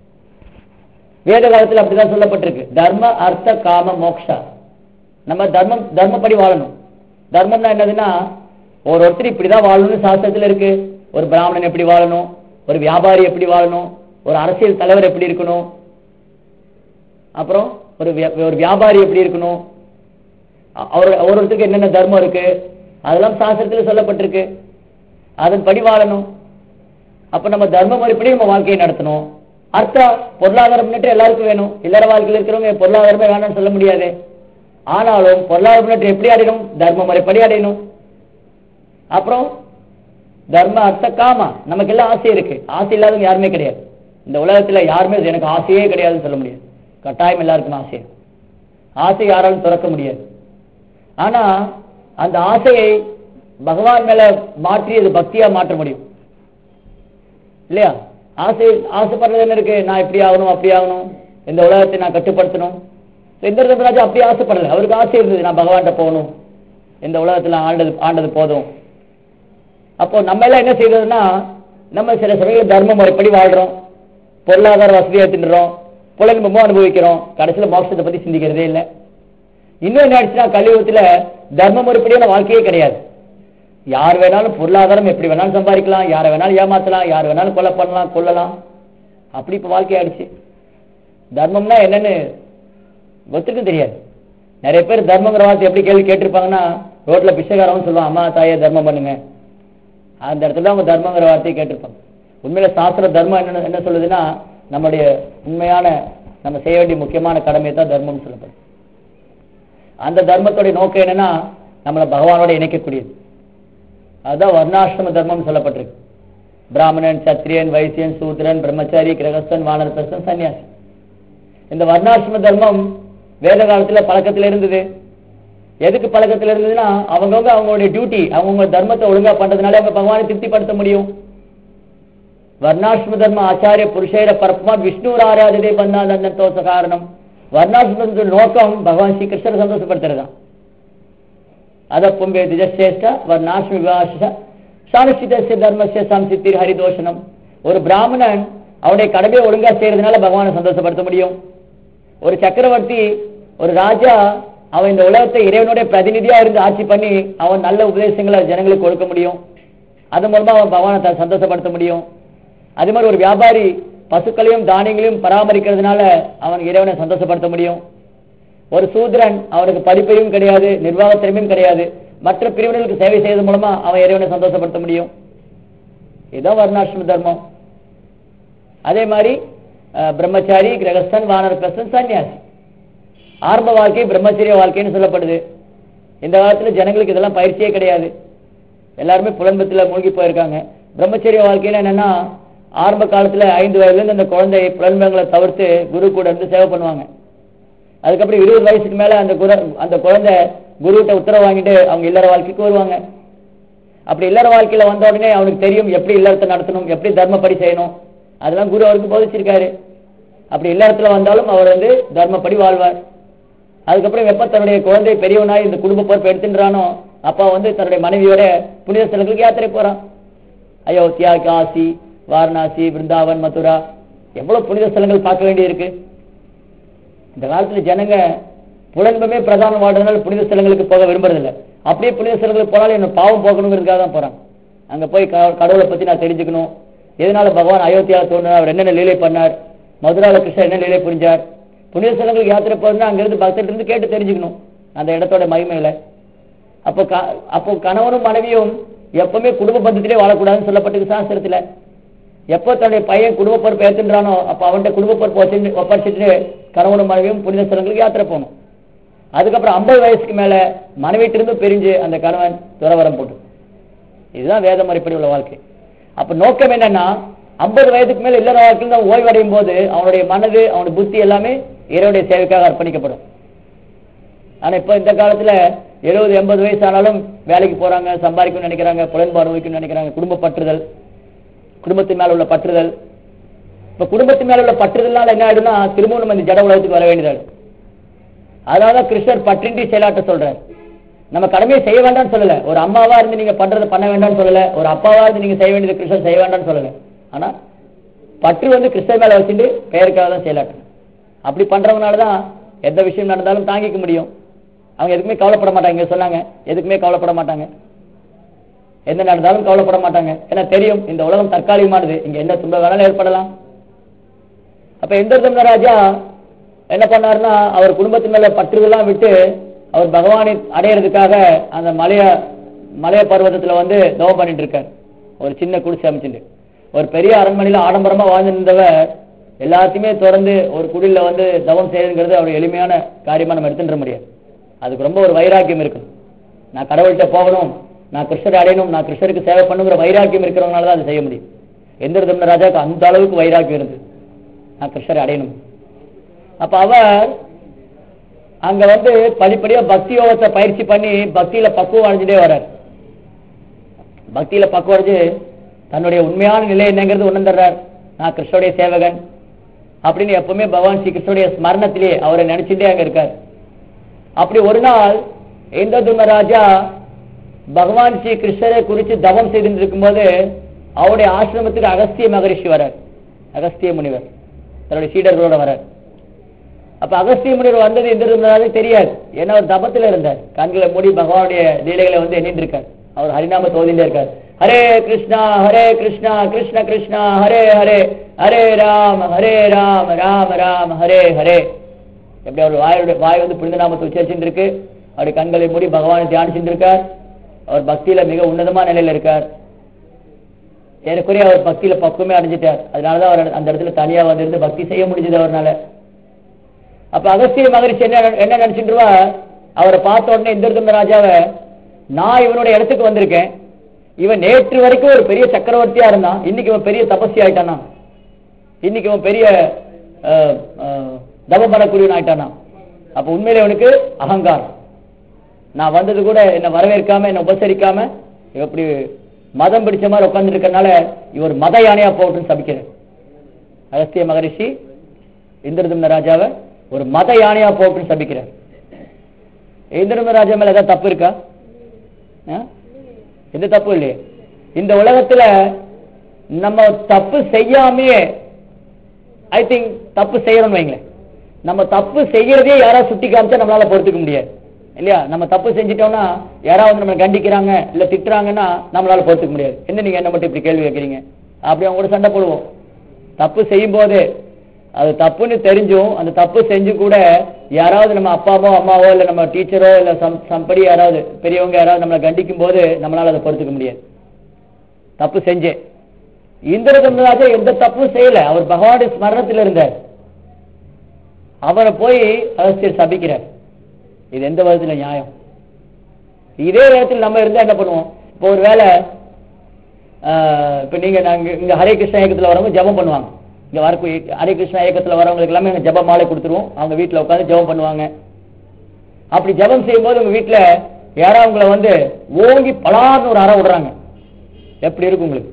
வேத காலத்துல அப்படிதான் சொல்லப்பட்டிருக்கு தர்ம அர்த்த காம மோக்ஷா நம்ம தர்மம் தர்மப்படி வாழணும் தர்மம்னா என்னதுன்னா ஒரு ஒருத்தர் இப்படிதான் வாழணும்னு சாஸ்திரத்துல இருக்கு ஒரு பிராமணன் எப்படி வாழணும் ஒரு வியாபாரி எப்படி வாழணும் ஒரு அரசியல் தலைவர் எப்படி இருக்கணும் அப்புறம் ஒரு வியா- ஒரு வியாபாரி எப்படி இருக்கணும் அ- அவர் ஒரு ஒருத்தருக்கு என்னென்ன தர்மம் இருக்கு அதெல்லாம் சாஸ்திரத்துல சொல்லப்பட்டிருக்கு அதன்படி வாழணும் அப்ப நம்ம தர்ம முறைப்படி நம்ம வாழ்க்கையை நடத்தணும் அர்த்தம் பொருளாதாரம் முன்னேற்றம் எல்லாருக்கும் வேணும் இல்லற வாழ்க்கையில் இருக்கிறவங்க பொருளாதாரமே வேணாம்னு சொல்ல முடியாது ஆனாலும் பொருளாதார முன்னேற்றம் எப்படி அடையணும் தர்ம முறைப்படி அடையணும் அப்புறம் தர்ம அர்த்த காமா நமக்கு எல்லாம் ஆசை இருக்கு ஆசை இல்லாதவங்க யாருமே கிடையாது இந்த உலகத்துல யாருமே எனக்கு ஆசையே கிடையாதுன்னு சொல்ல முடியாது கட்டாயம் எல்லாருக்கும் ஆசை ஆசை யாராலும் துறக்க முடியாது ஆனா அந்த ஆசையை பகவான் மேல மாற்றி அது பக்தியா மாற்ற முடியும் இல்லையா ஆசை ஆசைப்படுறது என்ன இருக்கு நான் இப்படி ஆகணும் அப்படி ஆகணும் இந்த உலகத்தை நான் கட்டுப்படுத்தணும் இந்திரதமராஜா அப்படி ஆசைப்படல அவருக்கு ஆசை இருந்தது நான் பகவான்கிட்ட போகணும் இந்த உலகத்துல ஆண்டது ஆண்டது போதும் அப்போ நம்ம எல்லாம் என்ன செய்யறதுன்னா நம்ம சில சமயங்கள் தர்ம முறைப்படி வாழ்றோம் பொருளாதார வசதியை தின்னுறோம் புலன்பமும் அனுபவிக்கிறோம் கடைசியில மோட்சத்தை பத்தி சிந்திக்கிறதே இல்லை இன்னும் என்ன ஆயிடுச்சுன்னா கலியுகத்துல தர்ம முறைப்படியான வாழ்க்கையே கிடையாது யார் வேணாலும் பொருளாதாரம் எப்படி வேணாலும் சம்பாதிக்கலாம் யாரை வேணாலும் ஏமாத்தலாம் யார் வேணாலும் கொலை பண்ணலாம் கொல்லலாம் அப்படி இப்ப வாழ்க்கை ஆயிடுச்சு தர்மம்னா என்னன்னு ஒத்துக்கும் தெரியாது நிறைய பேர் தர்மங்கிற வார்த்தை எப்படி கேள்வி கேட்டிருப்பாங்கன்னா ரோட்ல பிச்சைக்காரவன் சொல்லுவான் அம்மா தாயே தர்மம் பண்ணுங்க அந்த இடத்துல அவங்க தர்மங்கிற வார்த்தையை கேட்டிருப்பாங்க உண்மையில சாஸ்திர தர்மம் என்ன என்ன சொல்லுதுன்னா நம்முடைய உண்மையான நம்ம செய்ய வேண்டிய முக்கியமான கடமை தான் தர்மம்னு சொல்லப்படுது அந்த தர்மத்துடைய நோக்கம் என்னன்னா நம்மளை பகவானோட இணைக்கக்கூடியது அதுதான் வர்ணாசிரம தர்மம் சொல்லப்பட்டிருக்கு பிராமணன் சத்திரியன் வைசியன் சூத்திரன் பிரம்மச்சாரி கிரகஸ்தன் வானரஸ்தன் சன்னியாசி இந்த வர்ணாசிரம தர்மம் வேத காலத்துல பழக்கத்துல இருந்தது எதுக்கு பழக்கத்துல இருந்ததுன்னா அவங்கவுங்க அவங்களுடைய டியூட்டி அவங்கவுங்க தர்மத்தை ஒழுங்கா பண்றதுனால அவங்க பகவானை திருப்திப்படுத்த முடியும் வர்ணாசிரம தர்ம ஆச்சாரிய புருஷேர பரப்மா விஷ்ணு ஆராதனை பண்ணாதோச காரணம் வர்ணாசிரமத்தின் நோக்கம் பகவான் ஸ்ரீ கிருஷ்ணரை சந்தோஷப்படுத்துறதுதான் அதப்பும்பே திஜஸ்ரேஷ்ட வர்ணாசிரம விவாச சானுஷ்டிதஸ்ய தர்மஸ்ய சம்சித்திர் ஹரிதோஷனம் ஒரு பிராமணன் அவனுடைய கடமையை ஒழுங்கா செய்யறதுனால பகவானை சந்தோஷப்படுத்த முடியும் ஒரு சக்கரவர்த்தி ஒரு ராஜா அவன் இந்த உலகத்தை இறைவனுடைய பிரதிநிதியா இருந்து ஆட்சி பண்ணி அவன் நல்ல உபதேசங்களை ஜனங்களுக்கு கொடுக்க முடியும் அது மூலமா அவன் பகவானை த- சந்தோஷப்படுத்த முடியும் அதே மாதிரி ஒரு வியாபாரி பசுக்களையும் தானியங்களையும் பராமரிக்கிறதுனால அவன் இறைவனை சந்தோஷப்படுத்த முடியும் ஒரு சூத்திரன் அவனுக்கு படிப்பையும் கிடையாது நிர்வாகத்திறமையும் கிடையாது மற்ற பிரிவினர்களுக்கு சேவை செய்வதன் மூலமா அவன் இறைவனை சந்தோஷப்படுத்த முடியும் இதுதான் வர்ணாசிரம தர்மம் அதே மாதிரி அஹ், பிரம்மச்சாரி கிரகஸ்தன் வானரஸ்தன் சன்னியாசி ஆரம்ப வாழ்க்கை பிரம்மச்சரிய வாழ்க்கைன்னு சொல்லப்படுது இந்த காலத்துல ஜனங்களுக்கு இதெல்லாம் பயிற்சியே கிடையாது எல்லாருமே புலன்பத்துல மூழ்கி போயிருக்காங்க பிரம்மச்சரிய வாழ்க்கையில என்னன்னா ஆரம்ப காலத்துல ஐந்து வயதுல இருந்து அந்த குழந்தை புலன்பங்களை தவிர்த்து குரு கூட இருந்து சேவை பண்ணுவாங்க அதுக்கப்புறம் இருபது வயசுக்கு மேல அந்த குரு அந்த குழந்தை குருகிட்ட உத்தரவு வாங்கிட்டு அவங்க இல்லற வாழ்க்கைக்கு வருவாங்க அப்படி இல்லற வாழ்க்கையில வந்த உடனே அவனுக்கு தெரியும் எப்படி இல்லறத்தை நடத்தணும் எப்படி தர்மப்படி செய்யணும் அதெல்லாம் குரு அவருக்கு போதிச்சிருக்காரு அப்படி இல்லறத்துல வந்தாலும் அவர் வந்து தர்மப்படி வாழ்வார் அதுக்கப்புறம் எப்ப தன்னுடைய குழந்தை பெரியவனாய் இந்த குடும்ப பொறுப்பு எடுத்துன்றானோ அப்பா வந்து தன்னுடைய மனைவியோட புனித ஸ்தலங்களுக்கு யாத்திரை போறான் அயோத்தியா காசி வாரணாசி பிருந்தாவன் மதுரா எவ்வளவு புனித ஸ்தலங்கள் பார்க்க வேண்டியிருக்கு இந்த காலத்துல ஜனங்க புலன்பமே பிரதானம் வாழ்றதுனால புனித ஸ்தலங்களுக்கு போக விரும்புறதில்ல அப்படியே புனித ஸ்தலங்களுக்கு போனாலும் என்ன பாவம் போகணுங்கிறதுக்காக தான் போறாங்க அங்க போய் க- கடவுளை பத்தி நான் தெரிஞ்சுக்கணும் எதனால பகவான் அயோத்தியாவில் தோன்றினார் அவர் என்னென்ன லீலை பண்ணார் மதுரால கிருஷ்ணர் என்ன லீலை புரிஞ்சார் புனித ஸ்தலங்களுக்கு யாத்திரை போறதுன்னா அங்கிருந்து பக்தர்கிட்ட இருந்து கேட்டு தெரிஞ்சுக்கணும் அந்த இடத்தோட மகிமையில அப்போ க- அப்போ கணவனும் மனைவியும் எப்பவுமே குடும்ப பந்தத்திலே வாழக்கூடாதுன்னு சொல்லப்பட்டிருக்கு சாஸ்திரத்துல எப்போ தன்னுடைய பையன் குடும்ப பொறுப்பு ஏத்துன்றானோ அப்ப அவன்கிட்ட குடும்ப பொறுப்பு வச்சு ஒப்படைச்சிட்டு கணவனும் மனைவியும் புனித ஸ்தலங்களுக்கு யாத்திரை போகணும் அதுக்கப்புறம் ஐம்பது வயசுக்கு மேல மனைவிட்டிருந்து பிரிஞ்சு அந்த கணவன் துறவரம் போட்டு இதுதான் வேத முறைப்படி உள்ள வாழ்க்கை அப்ப நோக்கம் என்னன்னா ஐம்பது வயதுக்கு மேல இல்லற வாழ்க்கையில் தான் ஓய்வடையும் போது அவனுடைய மனது அவனுடைய புத்தி எல்லாமே இறைவனுடைய சேவைக்காக அர்ப்பணிக்கப்படும் ஆனா இப்ப இந்த காலத்துல எழுபது எண்பது வயசு ஆனாலும் வேலைக்கு போறாங்க சம்பாதிக்கணும்னு நினைக்கிறாங்க புலன்பாடு வைக்கணும்னு நினைக்கிறாங்க குடும்ப பற்றுதல் குடும்பத்தின் மேல உள்ள பற்றுதல் இப்ப குடும்பத்தின் மேல உள்ள பற்றுதல்னால என்ன ஆயிடும்னா திரும்பவும் நம்ம இந்த ஜட உலகத்துக்கு வர வேண்டியதாகும் அதனாலதான் கிருஷ்ணர் பற்றின்றி செயலாட்ட சொல்றார் நம்ம கடமையை செய்ய வேண்டாம்னு சொல்லல ஒரு அம்மாவா இருந்து நீங்க பண்றதை பண்ண வேண்டாம்னு சொல்லல ஒரு அப்பாவா இருந்து நீங்க செய்ய வேண்டியது கிருஷ்ணர் செய்ய வேண்டாம்னு சொல்லல ஆனா பற்று வந்து கிருஷ்ணர் மேல வச்சுட்டு பெயருக்காக தான் செயலாட்டணும் அப்படி பண்றவனால தான் எந்த விஷயம் நடந்தாலும் தாங்கிக்க முடியும் அவங்க எதுக்குமே கவலைப்பட மாட்டாங்க இங்க சொன்னாங்க எதுக்குமே கவலைப்பட மாட்டாங்க எந்த நடந்தாலும் கவலைப்பட மாட்டாங்க ஏன்னா தெரியும் இந்த உலகம் தற்காலிகமானது இங்க எந்த துன்பம் வேணாலும் ஏற்படலாம் அப்ப எந்த ராஜா என்ன பண்ணாருன்னா அவர் குடும்பத்தின் மேல பற்றுதெல்லாம் விட்டு அவர் பகவானை அடையிறதுக்காக அந்த மலைய மலைய பர்வதத்துல வந்து தவம் பண்ணிட்டு இருக்கார் ஒரு சின்ன குடிசை அமைச்சுட்டு ஒரு பெரிய அரண்மனையில ஆடம்பரமா வாழ்ந்திருந்தவர் எல்லாத்தையுமே திறந்து ஒரு குடில வந்து தவம் செய்யறதுங்கிறது அவர் எளிமையான காரியமா நம்ம எடுத்துட்டு முடியாது அதுக்கு ரொம்ப ஒரு வைராக்கியம் இருக்கும் நான் கடவுள்கிட்ட போகணும் நான் கிருஷ்ணரை அடையணும் நான் கிருஷ்ணருக்கு சேவை பண்ணுங்கிற வைராக்கியம் இருக்கிறவங்களால தான் அதை செய்ய முடியும் எந்த தம்ன ராஜாவுக்கு அந்த அளவுக்கு வைராக்கியம் இருந்தது நான் கிருஷ்ணரை அடையணும் அப்ப அவர் அங்க வந்து படிப்படியா பக்தி யோகத்தை பயிற்சி பண்ணி பக்தியில பக்குவம் அடைஞ்சுட்டே வர்றார் பக்தியில பக்குவம் அடைஞ்சு தன்னுடைய உண்மையான நிலை என்னங்கிறது உணர்ந்துடுறார் நான் கிருஷ்ணனுடைய சேவகன் அப்படின்னு எப்பவுமே பகவான் ஸ்ரீ கிருஷ்ணனுடைய ஸ்மரணத்திலே அவரை நினைச்சுட்டே அங்க இருக்கார் அப்படி ஒரு நாள் இந்திர ராஜா பகவான் ஸ்ரீ கிருஷ்ணரை குறித்து தவம் செய்துட்டு இருக்கும்போது அவருடைய ஆசிரமத்துக்கு அகஸ்திய மகரிஷி வரார் அகஸ்திய முனிவர் தன்னுடைய சீடர்களோட வரார் அப்ப அகஸ்திய முனிவர் வந்தது எந்த இருந்தாலும் தெரியாது ஏன்னா அவர் தபத்துல இருந்தார் கண்களை மூடி பகவானுடைய லீலைகளை வந்து எண்ணிட்டு இருக்கார் அவர் ஹரிநாம தோதிண்டே இருக்கார் ஹரே கிருஷ்ணா ஹரே கிருஷ்ணா கிருஷ்ண கிருஷ்ணா ஹரே ஹரே ஹரே ராம் ஹரே ராம் ராம ராம் ஹரே ஹரே எப்படி அவர் வாயுடைய வாய் வந்து புனித நாமத்தை உச்சரிச்சுட்டு இருக்கு அவருடைய கண்களை மூடி பகவானை தியானிச்சுட்டு இருக்கார் அவர் பக்தியில மிக உன்னதமான நிலையில இருக்கார் ஏறக்குறைய அவர் பக்தியில பக்குவமே அடைஞ்சிட்டார் அதனாலதான் அவர் அந்த இடத்துல தனியா வந்திருந்து பக்தி செய்ய முடிஞ்சது அவர்னால அப்ப அகஸ்திய மகரிஷி என்ன என்ன நினைச்சிட்டுருவா அவரை பார்த்த உடனே இந்திரதம ராஜாவை நான் இவனுடைய இடத்துக்கு வந்திருக்கேன் இவன் நேற்று வரைக்கும் ஒரு பெரிய சக்கரவர்த்தியா இருந்தான் இன்னைக்கு இவன் பெரிய தபஸ்வி ஆயிட்டானா இன்னைக்கு இவன் பெரிய அஹ், அஹ், தவம் பண்ணக்கூடியவன் ஆயிட்டானா அப்ப உண்மையிலே அவனுக்கு அகங்காரம் நான் வந்தது கூட என்னை வரவேற்காம என்னை உபசரிக்காம இவன் இப்படி மதம் பிடிச்ச மாதிரி உட்கார்ந்துட்டு இருக்கறனால இவர் மத யானையா போகட்டும்னு சபிக்கிறேன் அகஸ்திய மகரிஷி இந்திரதும்ன ராஜாவை ஒரு மத யானையா போகட்டும்னு சபிக்கிறார் இந்திரதும்ன ராஜா மேல ஏதாவது தப்பு இருக்கா ஆ? எந்த தப்பு இல்லையே இந்த உலகத்துல நம்ம தப்பு செய்யாமையே ஐ திங்க் தப்பு செய்யறோம்னு வைங்களேன் நம்ம தப்பு செய்யறதே யாராவது சுட்டி காமிச்சா நம்மளால பொறுத்துக்க முடியாது இல்லையா நம்ம தப்பு செஞ்சிட்டோம்னா யாராவது நம்மளை கண்டிக்கிறாங்க இல்ல திட்டுறாங்கன்னா நம்மளால பொறுத்துக்க முடியாது என்ன நீங்க என்ன மட்டும் இப்படி கேள்வி கேட்கறீங்க அப்படி அவங்க கூட சண்டை போடுவோம் தப்பு செய்யும் போது அது தப்புன்னு தெரிஞ்சும் அந்த தப்பு செஞ்சு கூட யாராவது நம்ம அப்பாவோ அம்மாவோ இல்ல நம்ம டீச்சரோ இல்ல சம் சம்படி யாராவது பெரியவங்க யாராவது நம்மளை கண்டிக்கும் போது நம்மளால அதை பொறுத்துக்க முடியாது தப்பு செஞ்சேன் இந்திரதமராஜா எந்த தப்பும் செய்யல அவர் பகவானுடைய ஸ்மரணத்தில் இருந்தார் அவரை போய் அகஸ்தியர் சபிக்கிறார் இது எந்த விதத்துல நியாயம் இதே நேரத்தில் நம்ம இருந்தா என்ன பண்ணுவோம் இப்போ ஒரு வேலை இப்போ நீங்க நாங்க இங்க ஹரே கிருஷ்ணா இயக்கத்துல வரவங்க ஜெபம் பண்ணுவாங்க இங்க வரக்கூடிய ஹரே கிருஷ்ணா இயக்கத்துல வரவங்களுக்கு எல்லாமே நாங்க ஜெப மாலை கொடுத்துருவோம் அவங்க வீட்டுல உட்கார்ந்து ஜெபம் பண்ணுவாங்க அப்படி ஜெபம் செய்யும்போது உங்க வீட்டுல யாராவது உங்களை வந்து ஓங்கி பலார்னு ஒரு அறை விடுறாங்க எப்படி இருக்கும் உங்களுக்கு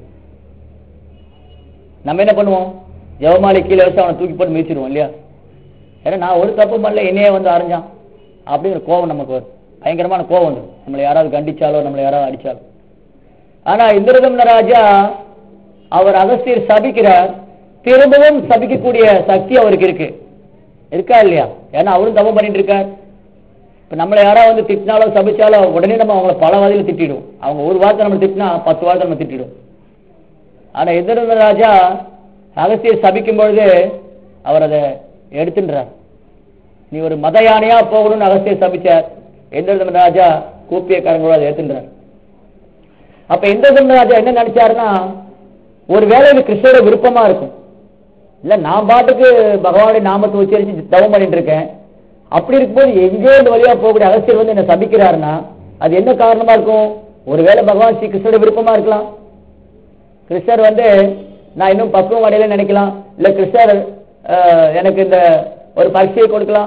நம்ம என்ன பண்ணுவோம் ஜெபமாலை கீழே வச்சு அவனை தூக்கி போட்டு மிதிச்சிருவோம் இல்லையா ஏன்னா நான் ஒரு தப்பு பண்ணல என்னையே வந்து அரைஞ்சான் அப்படிங்கிற கோபம் நமக்கு வரும் பயங்கரமான கோபம் வந்துடும் நம்மளை யாராவது கண்டிச்சாலோ நம்மளை யாராவது அடிச்சாலோ ஆனா இந்திரதம்ன ராஜா அவர் அகஸ்தியர் சபிக்கிறார் திரும்பவும் சபிக்கக்கூடிய சக்தி அவருக்கு இருக்கு இருக்கா இல்லையா ஏன்னா அவரும் தவம் பண்ணிட்டு இருக்கார் இப்ப நம்மளை யாராவது வந்து திட்டினாலோ சபிச்சாலோ உடனே நம்ம அவங்கள பல வகையில் திட்டிடுவோம் அவங்க ஒரு வார்த்தை நம்ம திட்டினா பத்து வார்த்தை நம்ம திட்டிடுவோம் ஆனா இந்திரதம்ன ராஜா அகஸ்தியர் சபிக்கும் பொழுது அவர் அதை எடுத்துன்றார் நீ ஒரு மத யானையா போகணும்னு அகஸ்தியர் சபிச்சார் இந்திரதம ராஜா கூப்பியக்காரங்களோட அதை ஏத்துன்றார் அப்ப இந்திரதம ராஜா என்ன நினைச்சாருன்னா ஒரு வேளை இது கிருஷ்ணரோட விருப்பமா இருக்கும் இல்ல நான் பாட்டுக்கு பகவானுடைய நாமத்தை உச்சரிச்சு தவம் பண்ணிட்டு இருக்கேன் அப்படி இருக்கும்போது எங்கேயோ இந்த வழியா போகக்கூடிய அகஸ்தியர் வந்து என்ன சபிக்கிறாருன்னா அது என்ன காரணமா இருக்கும் ஒருவேளை பகவான் ஸ்ரீ கிருஷ்ணரோட விருப்பமா இருக்கலாம் கிருஷ்ணர் வந்து நான் இன்னும் பக்குவம் அடையல நினைக்கலாம் இல்ல கிருஷ்ணர் அஹ், எனக்கு இந்த ஒரு பரீட்சையை கொடுக்கலாம்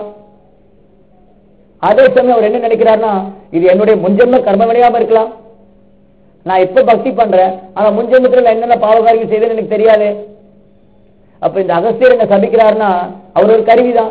அதே சமயம் அவர் என்ன நினைக்கிறாருன்னா இது என்னுடைய முன்ஜென்ம கர்ம வினையாம இருக்கலாம் நான் இப்ப பக்தி பண்றேன் ஆனா முன்ஜென்மத்துல நான் என்னென்ன பாவகாரியம் செய்தேன்னு எனக்கு தெரியாது அப்ப இந்த அகஸ்தியர் என்ன சபிக்கிறாருன்னா அவர் ஒரு கருவிதான்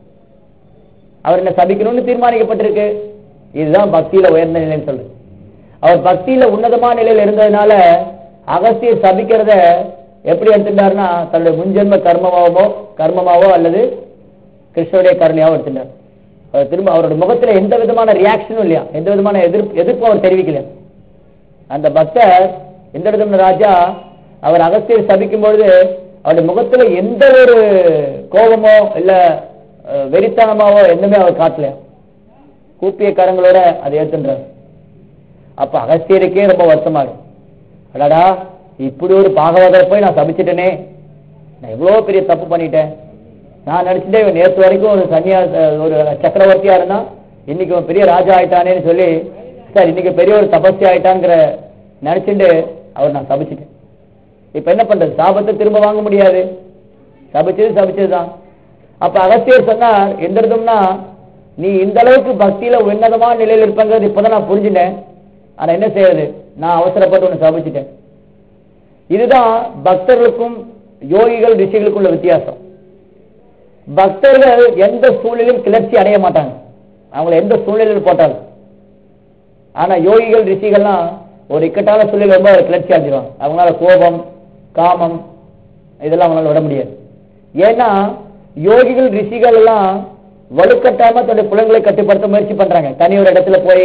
அவர் என்ன சபிக்கணும்னு தீர்மானிக்கப்பட்டிருக்கு இதுதான் பக்தியில உயர்ந்த நிலைன்னு சொல்றது அவர் பக்தியில உன்னதமான நிலையில இருந்ததுனால அகஸ்தியர் சபிக்கிறத எப்படி எடுத்துட்டாருன்னா தன்னுடைய முன்ஜென்ம கர்மமாவோ கர்மமாவோ அல்லது கிருஷ்ணனுடைய கருணையாவோ எடுத்துட்டார் அவர் திரும்ப அவருடைய முகத்துல எந்த விதமான ரியாக்ஷனும் இல்லையா எந்த விதமான எதிர்ப்பு எதிர்ப்பும் அவர் தெரிவிக்கல அந்த பக்தர் எந்த விதமான ராஜா அவர் அகஸ்தியர் சபிக்கும் பொழுது அவருடைய முகத்துல எந்த ஒரு கோபமோ இல்ல அஹ், வெறித்தனமாவோ எதுவுமே அவர் காட்டல கூப்பிய கரங்களோட அதை ஏத்துன்றார் அப்ப அகஸ்தியருக்கே ரொம்ப வருத்தமா இருக்கும் அடாடா இப்படி ஒரு பாகவதரை போய் நான் சபிச்சிட்டேனே நான் எவ்வளவு பெரிய தப்பு பண்ணிட்டேன் நான் நினைச்சிட்டே இவன் நேற்று வரைக்கும் ஒரு சன்னியா ஒரு சக்கரவர்த்தியா இருந்தான் இன்னைக்கு இவன் பெரிய ராஜா ஆயிட்டானேன்னு சொல்லி சார் இன்னைக்கு பெரிய ஒரு தபஸ்தி ஆயிட்டாங்கிற நினைச்சுட்டு அவர் நான் சபிச்சிட்டேன் இப்ப என்ன பண்றது சாபத்தை திரும்ப வாங்க முடியாது சபிச்சது சபிச்சதுதான் அப்ப அகத்தியர் சொன்னார் எந்திரதும்னா நீ இந்த அளவுக்கு பக்தியில உன்னதமான நிலையில் இருப்பங்கிறது இப்பதான் நான் புரிஞ்சுட்டேன் ஆனா என்ன செய்யறது நான் அவசரப்பட்டு உன்னை சபிச்சிட்டேன் இதுதான் பக்தர்களுக்கும் யோகிகள் ரிஷிகளுக்கும் உள்ள வித்தியாசம் பக்தர்கள் எந்த சூழ்நிலையும் கிளர்ச்சி அடைய மாட்டாங்க அவங்கள எந்த சூழ்நிலையில் போட்டாலும் ஆனா யோகிகள் ரிஷிகள்லாம் ஒரு இக்கட்டான சூழ்நிலை ரொம்ப கிளர்ச்சி அடைஞ்சிருவாங்க அவங்களால கோபம் காமம் இதெல்லாம் அவங்களால விட முடியாது ஏன்னா யோகிகள் ரிஷிகள் எல்லாம் வலுக்கட்டாம தன்னுடைய புலன்களை கட்டுப்படுத்த முயற்சி பண்றாங்க தனி ஒரு இடத்துல போய்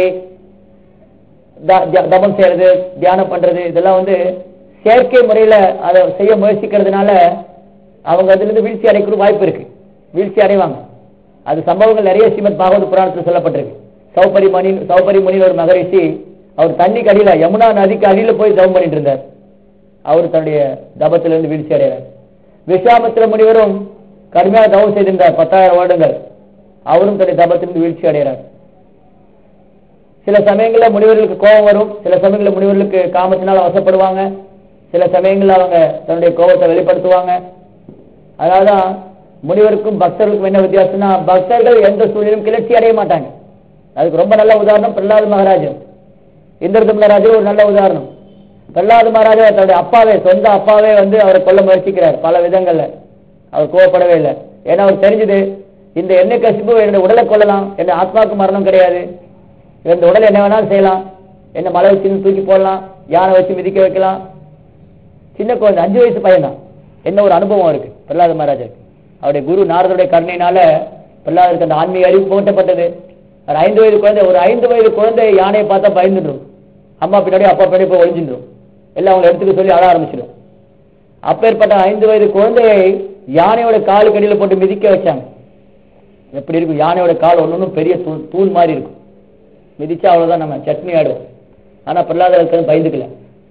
த- த- தபம் செய்யறது தியானம் பண்றது இதெல்லாம் வந்து செயற்கை முறையில அதை செய்ய முயற்சிக்கிறதுனால அவங்க அதுல இருந்து வீழ்ச்சி அடைக்கிற வாய்ப்பு இருக்கு வீழ்ச்சி அடைவாங்க அது சம்பவங்கள் நிறைய ஸ்ரீமத் பாகவத புராணத்தில் சொல்லப்பட்டிருக்கு சௌபரி மணி சௌபரி முனின்னு ஒரு மகரிஷி அவர் தண்ணிக்கு அடியில யமுனா நதிக்கு அடியில போய் தவம் பண்ணிட்டு இருந்தார் அவர் தன்னுடைய தபத்திலிருந்து வீழ்ச்சி அடைகிறார் விஸ்வாமித்திர முனிவரும் கடுமையாக தவம் செய்திருந்தார் பத்தாயிரம் வருடங்கள் அவரும் தன்னுடைய தபத்திலிருந்து வீழ்ச்சி அடைகிறார் சில சமயங்களில் முனிவர்களுக்கு கோபம் வரும் சில சமயங்களில் முனிவர்களுக்கு காமத்தினால வசப்படுவாங்க சில சமயங்களில் அவங்க தன்னுடைய கோபத்தை வெளிப்படுத்துவாங்க அதனாலதான் முனிவருக்கும் பக்தர்களுக்கும் என்ன வித்தியாசம்னா பக்தர்கள் எந்த சூழ்நிலையும் கிளர்ச்சி அடைய மாட்டாங்க அதுக்கு ரொம்ப நல்ல உதாரணம் பிரகலாத் மகாராஜன் இந்திரது மகாராஜர் ஒரு நல்ல உதாரணம் பிரகலாத் மகாராஜா தன்னுடைய அப்பாவே சொந்த அப்பாவே வந்து அவரை கொல்ல முயற்சிக்கிறார் பல விதங்கள்ல அவர் கோவப்படவே இல்லை ஏன்னா அவர் தெரிஞ்சது இந்த எண்ணெய் கசிப்பு என்னுடைய உடலை கொல்லலாம் என் ஆத்மாவுக்கு மரணம் கிடையாது இந்த உடல் என்ன வேணாலும் செய்யலாம் என்ன மலை வச்சு தூக்கி போடலாம் யானை வச்சு மிதிக்க வைக்கலாம் சின்ன குழந்தை அஞ்சு வயசு பையன்தான் என்ன ஒரு அனுபவம் இருக்கு பிரகலாத மகாராஜருக்கு அவருடைய குரு நாரதருடைய கருணையினால பிரகலாதருக்கு அந்த ஆன்மீக அறிவு போட்டப்பட்டது ஒரு ஐந்து வயது குழந்தை ஒரு ஐந்து வயது குழந்தை யானையை பார்த்தா பயந்துடும் அம்மா பின்னாடி அப்பா பின்னாடி போய் ஒழிஞ்சிடும் எல்லாம் அவங்களை எடுத்துக்க சொல்லி அழ ஆரம்பிச்சிடும் அப்பேற்பட்ட ஐந்து வயது குழந்தையை யானையோட காலுக்கு அடியில போட்டு மிதிக்க வச்சாங்க எப்படி இருக்கும் யானையோட கால் ஒன்னொன்னும் பெரிய தூண் தூண் மாதிரி இருக்கும் மிதிச்சா அவ்வளவுதான் நம்ம சட்னி ஆடுவோம் ஆனா பிரகலாதருக்கு பயந்துக்கல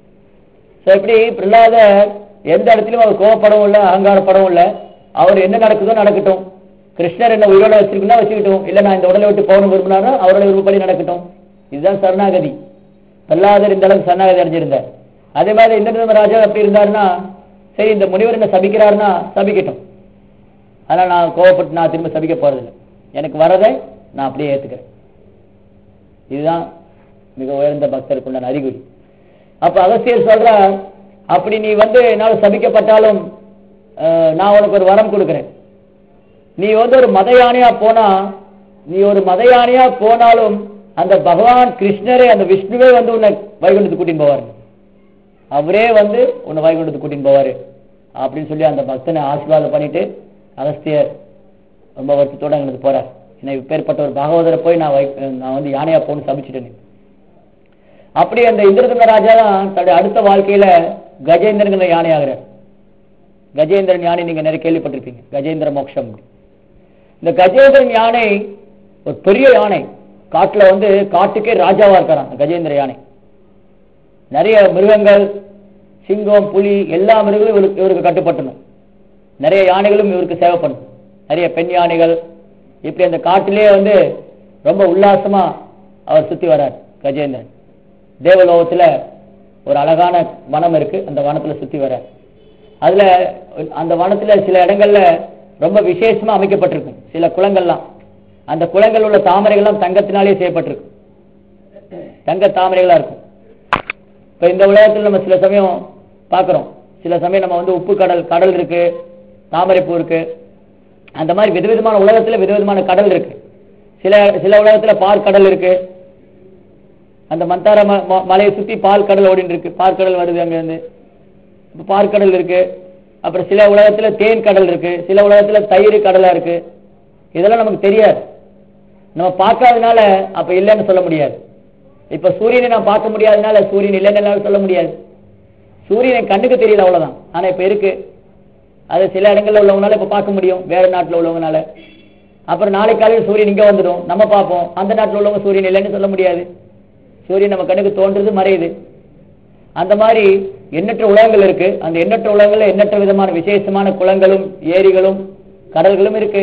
ஸோ இப்படி பிரகலாதர் எந்த இடத்துலயும் அவர் கோவப்படவும் இல்லை அகங்காரப்படவும் இல்லை அவர் என்ன நடக்குதோ நடக்கட்டும் கிருஷ்ணர் என்ன உயிரோட வச்சிருக்குன்னா வச்சுக்கிட்டும் இல்ல நான் இந்த உடலை விட்டு போகணும் விரும்பினாரோ அவரோட விருப்பப்படி நடக்கட்டும் இதுதான் சரணாகதி பிரகலாதர் இந்த அளவுக்கு சரணாகதி அடைஞ்சிருந்தார் அதே மாதிரி இந்திர ராஜா எப்படி இருந்தாருன்னா சரி இந்த முனிவர் என்ன சபிக்கிறாருன்னா சபிக்கட்டும் அதனால நான் கோவப்பட்டு நான் திரும்ப சபிக்க போறதில்லை எனக்கு வரதை நான் அப்படியே ஏத்துக்கிறேன் இதுதான் மிக உயர்ந்த பக்தருக்குண்டான அறிகுறி அப்ப அகஸ்தியர் சொல்றார் அப்படி நீ வந்து என்னால் சபிக்கப்பட்டாலும் அஹ், நான் உனக்கு ஒரு வரம் கொடுக்கிறேன் நீ வந்து ஒரு மத யானையா போனா நீ ஒரு மத யானையா போனாலும் அந்த பகவான் கிருஷ்ணரே அந்த விஷ்ணுவே வந்து உன்னை வைகுண்டத்துக்கு கூட்டின்னு போவார் அவரே வந்து உன்னை வைகுண்டத்துக்கு கூட்டின்னு போவாரு அப்படின்னு சொல்லி அந்த பக்தனை ஆசீர்வாதம் பண்ணிட்டு அகஸ்தியர் ரொம்ப வருத்தத்தோட எங்களுக்கு போறார் என்னை இப்பேற்பட்ட ஒரு பாகவதரை போய் நான் வை நான் வந்து யானையா போன்னு சபிச்சிட்டேன் அப்படி அந்த இந்திரதுங்க ராஜா தான் தன்னுடைய அடுத்த வாழ்க்கையில கஜேந்திரங்கிற யானை ஆகிறார் கஜேந்திரன் யானை நீங்க நிறைய கேள்விப்பட்டிருப்பீங்க கஜேந்திர மோட்சம் இந்த கஜேந்திரன் யானை ஒரு பெரிய யானை காட்டுல வந்து காட்டுக்கே ராஜாவா இருக்காராம் அந்த கஜேந்திர யானை நிறைய மிருகங்கள் சிங்கம் புலி எல்லா மிருகங்களும் இவருக்கு இவருக்கு கட்டுப்பட்டணும் நிறைய யானைகளும் இவருக்கு சேவை பண்ணும் நிறைய பெண் யானைகள் இப்படி அந்த காட்டிலே வந்து ரொம்ப உல்லாசமா அவர் சுத்தி வர்றார் கஜேந்திரன் தேவலோகத்துல ஒரு அழகான வனம் இருக்கு அந்த வனத்துல சுத்தி வர்றார் அதுல அந்த வனத்துல சில இடங்கள்ல ரொம்ப விசேஷமா அமைக்கப்பட்டிருக்கும் சில குளங்கள்லாம் அந்த குளங்கள் உள்ள தாமரைகள்லாம் தங்கத்தினாலே செய்யப்பட்டிருக்கும் தங்க தாமரைகளா இருக்கும் இப்ப இந்த உலகத்துல நம்ம சில சமயம் பார்க்கிறோம் சில சமயம் நம்ம வந்து உப்பு கடல் கடல் இருக்கு தாமரைப்பூ இருக்கு அந்த மாதிரி விதவிதமான உலகத்துல விதவிதமான கடல் இருக்கு சில சில உலகத்துல பால் கடல் இருக்கு அந்த மந்தார ம- ம- மலையை சுத்தி பால் கடல் ஓடிட்டு இருக்கு பார்க்கடல் வருது அங்க இருந்து இப்ப பார்க்கடல் இருக்கு அப்புறம் சில உலகத்துல தேன் கடல் இருக்கு சில உலகத்துல தயிர் கடலா இருக்கு இதெல்லாம் நமக்கு தெரியாது நம்ம பார்க்காதனால அப்ப இல்லைன்னு சொல்ல முடியாது இப்ப சூரியனை நான் பார்க்க முடியாதனால சூரியன் இல்லைன்னு எல்லாம் சொல்ல முடியாது சூரியன் கண்ணுக்கு தெரியல அவ்வளவுதான் ஆனா இப்ப இருக்கு அது சில இடங்கள்ல உள்ளவங்கனால இப்ப பார்க்க முடியும் வேற நாட்டுல உள்ளவங்கனால அப்புறம் நாளை காலையில் சூரியன் இங்க வந்துடும் நம்ம பார்ப்போம் அந்த நாட்டுல உள்ளவங்க சூரியன் இல்லைன்னு சொல்ல முடியாது சூரியன் நம்ம கண்ணுக்கு தோன்றது மறையுது அந்த மாதிரி எண்ணற்ற உலகங்கள் இருக்கு அந்த எண்ணற்ற உலகங்கள்ல எண்ணற்ற விதமான விசேஷமான குளங்களும் ஏரிகளும் கடல்களும் இருக்கு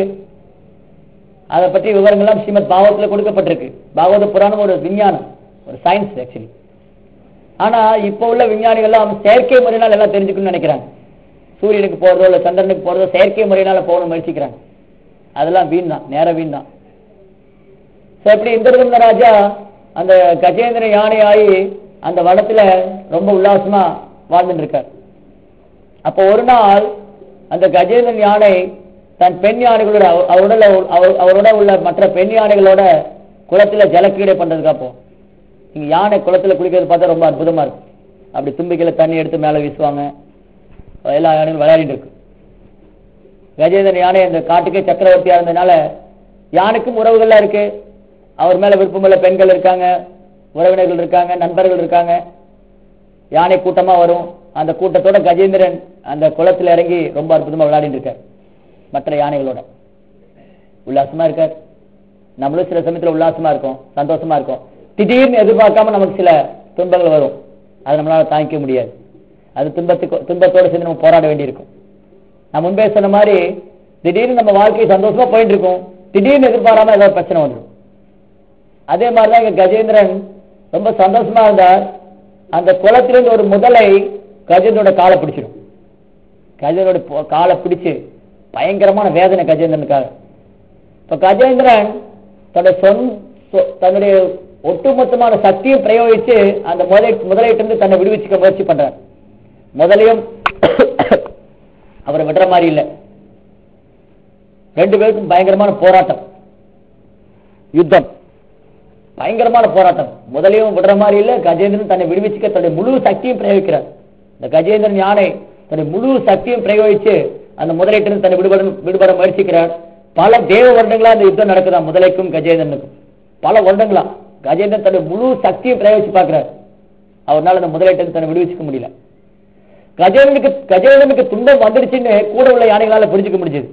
அதை பற்றி விவரங்கள்லாம் ஸ்ரீமத் பாகவத்துல கொடுக்கப்பட்டிருக்கு பாகவத புராணம் ஒரு விஞ்ஞானம் ஒரு சயின்ஸ் ஆக்சுவலி ஆனா இப்ப உள்ள விஞ்ஞானிகள்லாம் செயற்கை முறையினால் எல்லாம் தெரிஞ்சுக்கணும்னு நினைக்கிறாங்க சூரியனுக்கு போறதோ இல்ல சந்திரனுக்கு போறதோ செயற்கை முறையினால போகணும்னு முயற்சிக்கிறாங்க அதெல்லாம் வீண் தான் நேர வீண் தான் So, இப்படி இந்திரதம்ன ராஜா அந்த கஜேந்திர யானை ஆகி அந்த வனத்துல ரொம்ப உல்லாசமா வாழ்ந்துட்டு இருக்கார் அப்போ ஒரு நாள் அந்த கஜேந்திரன் யானை தன் பெண் யானைகளோட அவ- அவரோட அவ- அவரோட உள்ள மற்ற பெண் யானைகளோட குளத்துல ஜலக்கீடை பண்றதுக்கு அப்போ இங்க யானை குளத்துல குளிக்கிறது பார்த்தா ரொம்ப அற்புதமா இருக்கும் அப்படி தும்பிக்கையில தண்ணி எடுத்து மேல வீசுவாங்க எல்லா யானைகளும் விளையாடிட்டு இருக்கு கஜேந்திரன் யானை அந்த காட்டுக்கே சக்கரவர்த்தியா இருந்ததுனால யானைக்கும் உறவுகள்லாம் இருக்கு அவர் மேல விருப்பமுள்ள பெண்கள் இருக்காங்க உறவினர்கள் இருக்காங்க நண்பர்கள் இருக்காங்க யானை கூட்டமா வரும் அந்த கூட்டத்தோட கஜேந்திரன் அந்த குளத்துல இறங்கி ரொம்ப அற்புதமா விளையாடிட்டு இருக்கார் மற்ற யானைகளோட உல்லாசமா இருக்கார் நம்மளும் சில சமயத்துல உல்லாசமா இருக்கும் சந்தோஷமா இருக்கும் திடீர்னு எதிர்பார்க்காம நமக்கு சில துன்பங்கள் வரும் அதை நம்மளால தாங்கிக்க முடியாது அது துன்பத்துக்கு துன்பத்தோட சேர்ந்து நம்ம போராட வேண்டியிருக்கும் நான் முன்பே சொன்ன மாதிரி திடீர்னு நம்ம வாழ்க்கை சந்தோஷமா போயிட்டு இருக்கும் திடீர்னு எதிர்பாராம ஏதாவது பிரச்சனை வந்துடும் அதே மாதிரிதான் இங்க கஜேந்திரன் ரொம்ப சந்தோஷமா இருந்தார் அந்த குளத்திலிருந்து ஒரு முதலை கஜேந்திரோட காலை பிடிச்சிடும் கஜேந்திரோட பொ- காலை பிடிச்சு பயங்கரமான வேதனை கஜேந்திரனுக்காக இப்ப கஜேந்திரன் தன்னுடைய சொந் சொ- தன்னுடைய ஒட்டுமொத்தமான சக்தியும் பிரயோகிச்சு அந்த முதலை முதலையிட்டிருந்து தன்னை விடுவிச்சுக்க முயற்சி பண்றார் முதலையும் அவரை விடுற மாதிரி இல்லை ரெண்டு பேருக்கும் பயங்கரமான போராட்டம் யுத்தம் பயங்கரமான போராட்டம் முதலையும் விடுற மாதிரி இல்ல கஜேந்திரன் தன்னை விடுவிச்சுக்க தன்னுடைய முழு சக்தியும் பிரயோகிக்கிறார் இந்த கஜேந்திரன் யானை தன்னுடைய முழு சக்தியும் பிரயோகிச்சு அந்த முதலையிட்டிருந்து தன்னை விடுபட விடுபட முயற்சிக்கிறார் பல தேவ வருடங்களா அந்த யுத்தம் நடக்குதா முதலைக்கும் கஜேந்திரனுக்கும் பல வருடங்களா கஜேந்திரன் தன்னுடைய முழு சக்தியும் பிரயோகிச்சு பார்க்கிறார் அவரால் அந்த முதலையிட்டிருந்து தன்னை விடுவிச்சுக்க முடியல கஜேந்திரனுக்கு கஜேந்திரனுக்கு துன்பம் வந்துடுச்சுன்னு கூட உள்ள யானைகளால புரிஞ்சுக்க முடிஞ்சது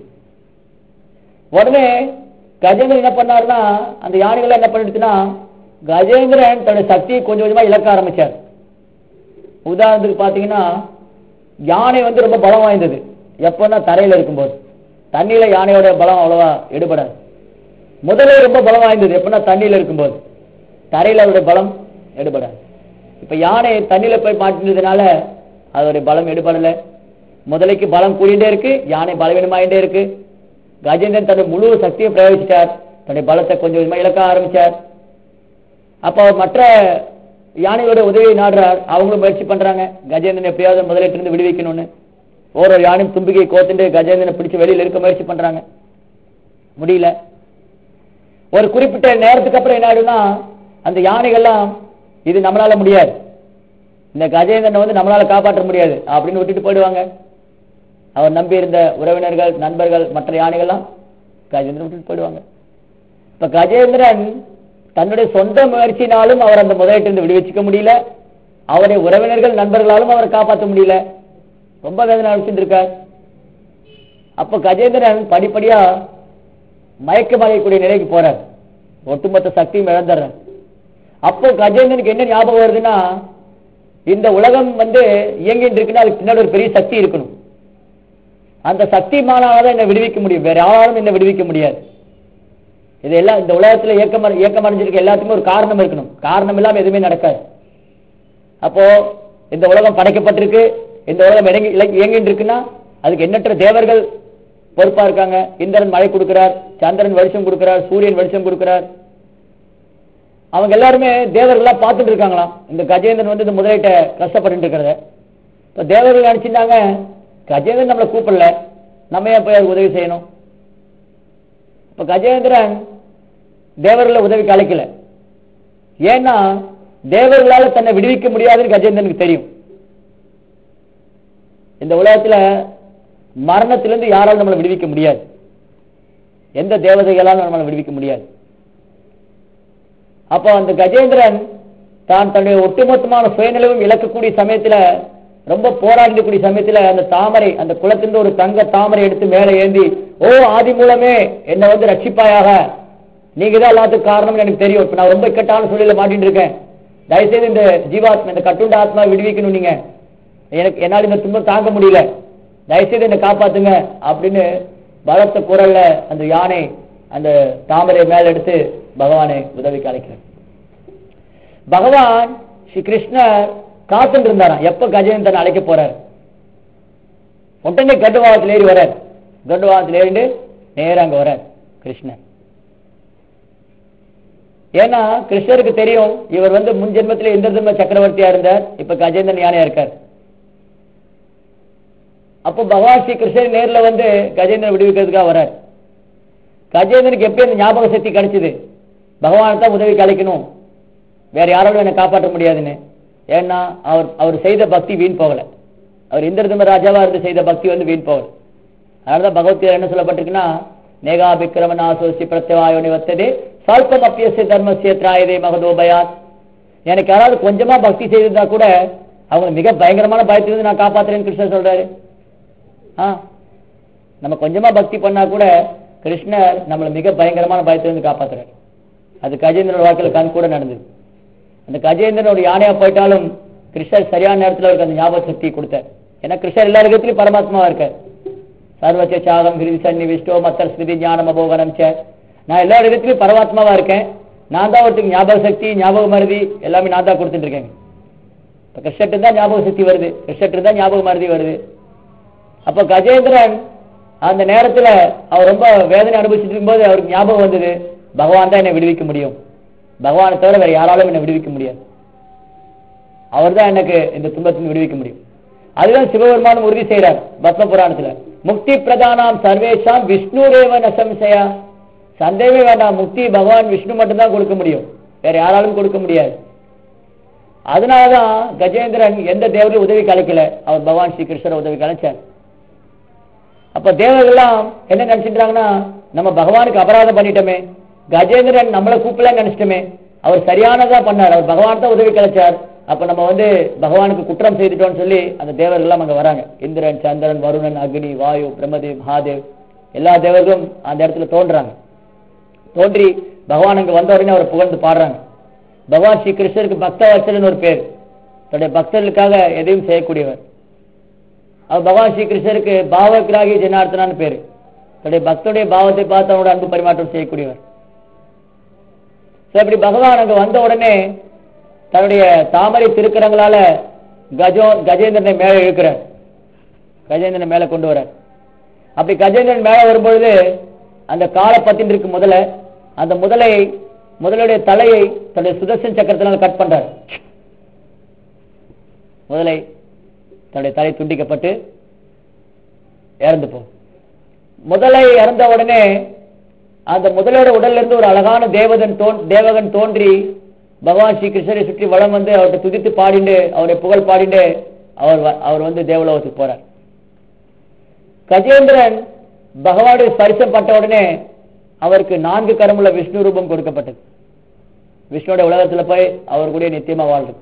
உடனே கஜேந்திரன் என்ன பண்ணாருன்னா அந்த யானைகள் என்ன பண்ணிடுச்சுன்னா கஜேந்திரன் தன்னுடைய சக்தியை கொஞ்சம் கொஞ்சமா இழக்க ஆரம்பிச்சார் உதாரணத்துக்கு பாத்தீங்கன்னா யானை வந்து ரொம்ப பலம் வாய்ந்தது எப்போன்னா தரையில இருக்கும்போது தண்ணியில யானையோட பலம் அவ்வளவா எடுபடாது முதல்ல ரொம்ப பலம் வாய்ந்தது எப்படின்னா தண்ணியில இருக்கும்போது தரையில அதோட பலம் எடுபடாது இப்ப யானை தண்ணியில போய் மாட்டினதுனால அதோட பலம் எடுபடல முதலைக்கு பலம் கூடிட்டே இருக்கு யானை பலவீனமாயிட்டே இருக்கு கஜேந்திரன் தன்னுடைய முழு சக்தியை பிரயோகிச்சிட்டார் தன்னுடைய பலத்தை கொஞ்சம் கொஞ்சமா இழக்க ஆரம்பிச்சார் அப்ப அவர் மற்ற யானையோட உதவியை நாடுறார் அவங்களும் முயற்சி பண்றாங்க கஜேந்திரன் எப்படியாவது முதலிட்டு இருந்து விடுவிக்கணும்னு ஒரு ஒரு யானையும் தும்பிக்கை கோத்துட்டு கஜேந்திரனை பிடிச்சு வெளியில இருக்க முயற்சி பண்றாங்க முடியல ஒரு குறிப்பிட்ட நேரத்துக்கு அப்புறம் என்ன ஆயிடும்னா அந்த யானைகள்லாம் இது நம்மளால முடியாது இந்த கஜேந்திரனை வந்து நம்மளால காப்பாற்ற முடியாது அப்படின்னு விட்டுட்டு போயிடுவாங்க அவர் நம்பி இருந்த உறவினர்கள் நண்பர்கள் மற்ற யானைகள்லாம் கஜேந்திரன் விட்டுட்டு போயிடுவாங்க இப்ப கஜேந்திரன் தன்னுடைய சொந்த முயற்சினாலும் அவர் அந்த முதலீட்டிலிருந்து விடுவிச்சுக்க முடியல அவருடைய உறவினர்கள் நண்பர்களாலும் அவரை காப்பாற்ற முடியல ரொம்ப வேதனை அழிச்சிருக்கார் அப்ப கஜேந்திரன் படிப்படியா மயக்கமடையக்கூடிய நிலைக்கு போறார் ஒட்டுமொத்த சக்தியும் இழந்துடுறார் அப்போ கஜேந்திரனுக்கு என்ன ஞாபகம் வருதுன்னா இந்த உலகம் வந்து இயங்கிட்டு இருக்குன்னா அதுக்கு பின்னாடி ஒரு பெரிய சக்தி இருக்கணும் அந்த சக்தி மானால என்னை விடுவிக்க முடியும் வேற யாராலும் என்னை விடுவிக்க முடியாது இது எல்லாம் இந்த உலகத்துல இயக்கம் அடை- இயக்கம் அடைஞ்சிருக்க எல்லாத்துக்குமே ஒரு காரணம் இருக்கணும் காரணம் இல்லாம எதுவுமே நடக்காது அப்போ இந்த உலகம் படைக்கப்பட்டிருக்கு இந்த உலகம் இறங்கி இல- இயங்கிட்டு இருக்குன்னா அதுக்கு எண்ணற்ற தேவர்கள் பொறுப்பா இருக்காங்க இந்திரன் மழை கொடுக்கிறார் சந்திரன் வெளிச்சம் கொடுக்கிறார் சூரியன் வெளிச்சம் கொடுக்கிறார் அவங்க எல்லாருமே தேவர்களா பார்த்துட்டு இருக்காங்களாம் இந்த கஜேந்திரன் வந்து இந்த முதலீட்டை கஷ்டப்பட்டு இருக்கிறத இப்ப தேவர்கள் நினைச்சிருந்தாங்க கஜேந்திரன் நம்மளை கூப்பிடல நம்ம ஏன் போய் அவருக்கு உதவி செய்யணும் இப்ப கஜேந்திரன் தேவர்களை உதவிக்கு அழைக்கல ஏன்னா தேவர்களால தன்னை விடுவிக்க முடியாதுன்னு கஜேந்திரனுக்கு தெரியும் இந்த உலகத்துல மரணத்திலிருந்து யாராலும் நம்மளை விடுவிக்க முடியாது எந்த தேவதைகளாலும் நம்மளை விடுவிக்க முடியாது அப்போ அந்த கஜேந்திரன் தான் தன்னுடைய ஒட்டுமொத்தமான சுயநிலவும் இழக்கக்கூடிய சமயத்துல ரொம்ப போராடக்கூடிய சமயத்துல அந்த தாமரை அந்த குளத்திலிருந்து ஒரு தங்க தாமரை எடுத்து மேலே ஏந்தி ஓ ஆதி மூலமே என்னை வந்து ரட்சிப்பாயாக நீங்க தான் எல்லாத்துக்கும் காரணம்னு எனக்கு தெரியும் இப்ப நான் ரொம்ப இக்கட்டான சூழல மாட்டிட்டு இருக்கேன் தயவுசெய்து இந்த ஜீவாத்மா இந்த கட்டுண்ட ஆத்மா விடுவிக்கணும் நீங்க எனக்கு என்னால் இந்த துன்பம் தாங்க முடியல தயவுசெய்து என்னை காப்பாத்துங்க அப்படின்னு பலத்த குரல்ல அந்த யானை அந்த தாமரை மேல எடுத்து பகவானை உதவிக்கு அழைக்கிறார் பகவான் ஸ்ரீ கிருஷ்ணர் காத்துட்டு இருந்தாராம் எப்ப கஜேந்திரன் அழைக்க போறார் உடனே கட்டுவாகத்தில் ஏறி வரார் கட்டுவாகத்தில் ஏறிண்டு நேரா அங்க வரார் கிருஷ்ணர் ஏன்னா கிருஷ்ணருக்கு தெரியும் இவர் வந்து முன் ஜென்மத்தில் இந்த ஜென்ம சக்கரவர்த்தியா இருந்தார் இப்ப கஜேந்திரன் யானையா இருக்கார் அப்போ பகவான் ஸ்ரீ கிருஷ்ணர் நேர்ல வந்து கஜேந்திரன் விடுவிக்கிறதுக்காக வரார் கஜேந்திரனுக்கு எப்படி அந்த ஞாபக சக்தி கிடைச்சது பகவானை தான் உதவி அழைக்கணும் வேற யாராலும் என்னை காப்பாற்ற முடியாதுன்னு ஏன்னா அவர் அவர் செய்த பக்தி வீண் போகல அவர் இந்திரதம ராஜாவா இருந்து செய்த பக்தி வந்து வீண் போகல அதனாலதான் பகவத்கீதை என்ன சொல்லப்பட்டிருக்குன்னா நேகா விக்ரமன் ஆசோசி பிரத்யவாயோ நிவத்ததே சால்பம் அப்பியசிய தர்மசிய திராயதே மகதோபயாத் எனக்கு யாராவது கொஞ்சமா பக்தி செய்திருந்தா கூட அவங்க மிக பயங்கரமான பயத்திலிருந்து நான் காப்பாத்துறேன்னு கிருஷ்ணர் சொல்றாரு ஆ நம்ம கொஞ்சமா பக்தி பண்ணா கூட கிருஷ்ணர் நம்மளை மிக பயங்கரமான பயத்திலிருந்து காப்பாத்துறாரு அது கஜேந்திரன் வாழ்க்கையில கண் கூட நடந்தது அந்த கஜேந்திரன் ஒரு யானையா போயிட்டாலும் கிருஷ்ணர் சரியான நேரத்துல அவருக்கு அந்த ஞாபக சக்தியை கொடுத்தார் ஏன்னா கிருஷ்ணர் எல்லா இடத்துலயும் பரமாத்மாவா இருக்கார் சர்வச்ச சாகம் கிருதி சன்னி விஷ்டோ மத்தர் ஸ்மிருதி ஞானம் அபோகனம் ச நான் எல்லா இடத்துலயும் பரமாத்மாவா இருக்கேன் நான் தான் ஒருத்தருக்கு ஞாபக சக்தி ஞாபக மருதி எல்லாமே நான் தான் கொடுத்துட்டு இருக்கேன் இப்போ கிருஷ்ணட்டு தான் ஞாபக சக்தி வருது கிருஷ்ணட்டு தான் ஞாபக மருதி வருது அப்போ கஜேந்திரன் அந்த நேரத்துல அவர் ரொம்ப வேதனை அனுபவிச்சுட்டு இருக்கும்போது அவருக்கு ஞாபகம் வந்தது பகவான் தான் என்னை விடுவிக்க முடியும் பகவானை தவிர வேற யாராலும் என்னை விடுவிக்க முடியாது அவர் தான் எனக்கு இந்த துன்பத்திலிருந்து விடுவிக்க முடியும் அதுதான் சிவபெருமானும் உறுதி செய்கிறார் பத்ம புராணத்துல முக்தி பிரதானாம் சர்வேஷாம் விஷ்ணு ரேவ நசம்சயா சந்தேகமே வேண்டாம் முக்தி பகவான் விஷ்ணு மட்டும்தான் கொடுக்க முடியும் வேற யாராலும் கொடுக்க முடியாது அதனாலதான் கஜேந்திரன் எந்த தேவரையும் உதவி கலைக்கல அவர் பகவான் ஸ்ரீ கிருஷ்ணர் உதவி கலைச்சார் அப்ப தேவர்கள்லாம் என்ன நினைச்சிட்டாங்கன்னா நம்ம பகவானுக்கு அபராதம் பண்ணிட்டோமே கஜேந்திரன் நம்மளை கூப்பிடலன்னு நினைச்சிட்டோமே அவர் சரியானதா பண்ணார் அவர் பகவான் தான் உதவி கிடைச்சார் அப்ப நம்ம வந்து பகவானுக்கு குற்றம் செய்துட்டோம்னு சொல்லி அந்த தேவர்கள் எல்லாம் அங்க வராங்க இந்திரன் சந்திரன் வருணன் அக்னி வாயு பிரம்மதேவ் மகாதேவ் எல்லா தேவர்களும் அந்த இடத்துல தோன்றாங்க தோன்றி பகவான் அங்க வந்த உடனே அவர் புகழ்ந்து பாடுறாங்க பகவான் ஸ்ரீ கிருஷ்ணருக்கு பக்த வச்சலன்னு ஒரு பேர் தன்னுடைய பக்தர்களுக்காக எதையும் செய்யக்கூடியவர் அவர் பகவான் ஸ்ரீ கிருஷ்ணருக்கு பாவகிராகி ஜனார்த்தனான்னு பேரு தன்னுடைய பக்தனுடைய பாவத்தை பார்த்து அவனோட அன்பு பரிமாற்றம் செய்யக்கூடியவர் So, இப்படி பகவான் அங்க வந்த உடனே தன்னுடைய தாமரை திருக்கரங்களால கஜோ கஜேந்திரனை மேல இழுக்கிறார் கஜேந்திரனை மேல கொண்டு வரார் அப்படி கஜேந்திரன் மேல வரும்பொழுது அந்த காலை பத்தின் இருக்கு முதல்ல அந்த முதலை முதலுடைய தலையை தன்னுடைய சுதர்சன் சக்கரத்தினால கட் பண்றார் முதலை தன்னுடைய தலை துண்டிக்கப்பட்டு இறந்து போ முதலை இறந்த உடனே அந்த முதலோட உடல்ல இருந்து ஒரு அழகான தேவதன் தோன் தேவகன் தோன்றி பகவான் ஸ்ரீ கிருஷ்ணரை சுற்றி வளம் வந்து அவர்கிட்ட துதித்து பாடிண்டு அவரை புகழ் பாடிண்டு அவர் வ- அவர் வந்து தேவலோகத்துக்கு போறார் கஜேந்திரன் பகவானுடைய ஸ்பரிசம் பட்ட உடனே அவருக்கு நான்கு கரமுள்ள விஷ்ணு ரூபம் கொடுக்கப்பட்டது விஷ்ணுவோட உலகத்துல போய் அவர் கூட நித்தியமா வாழ்றது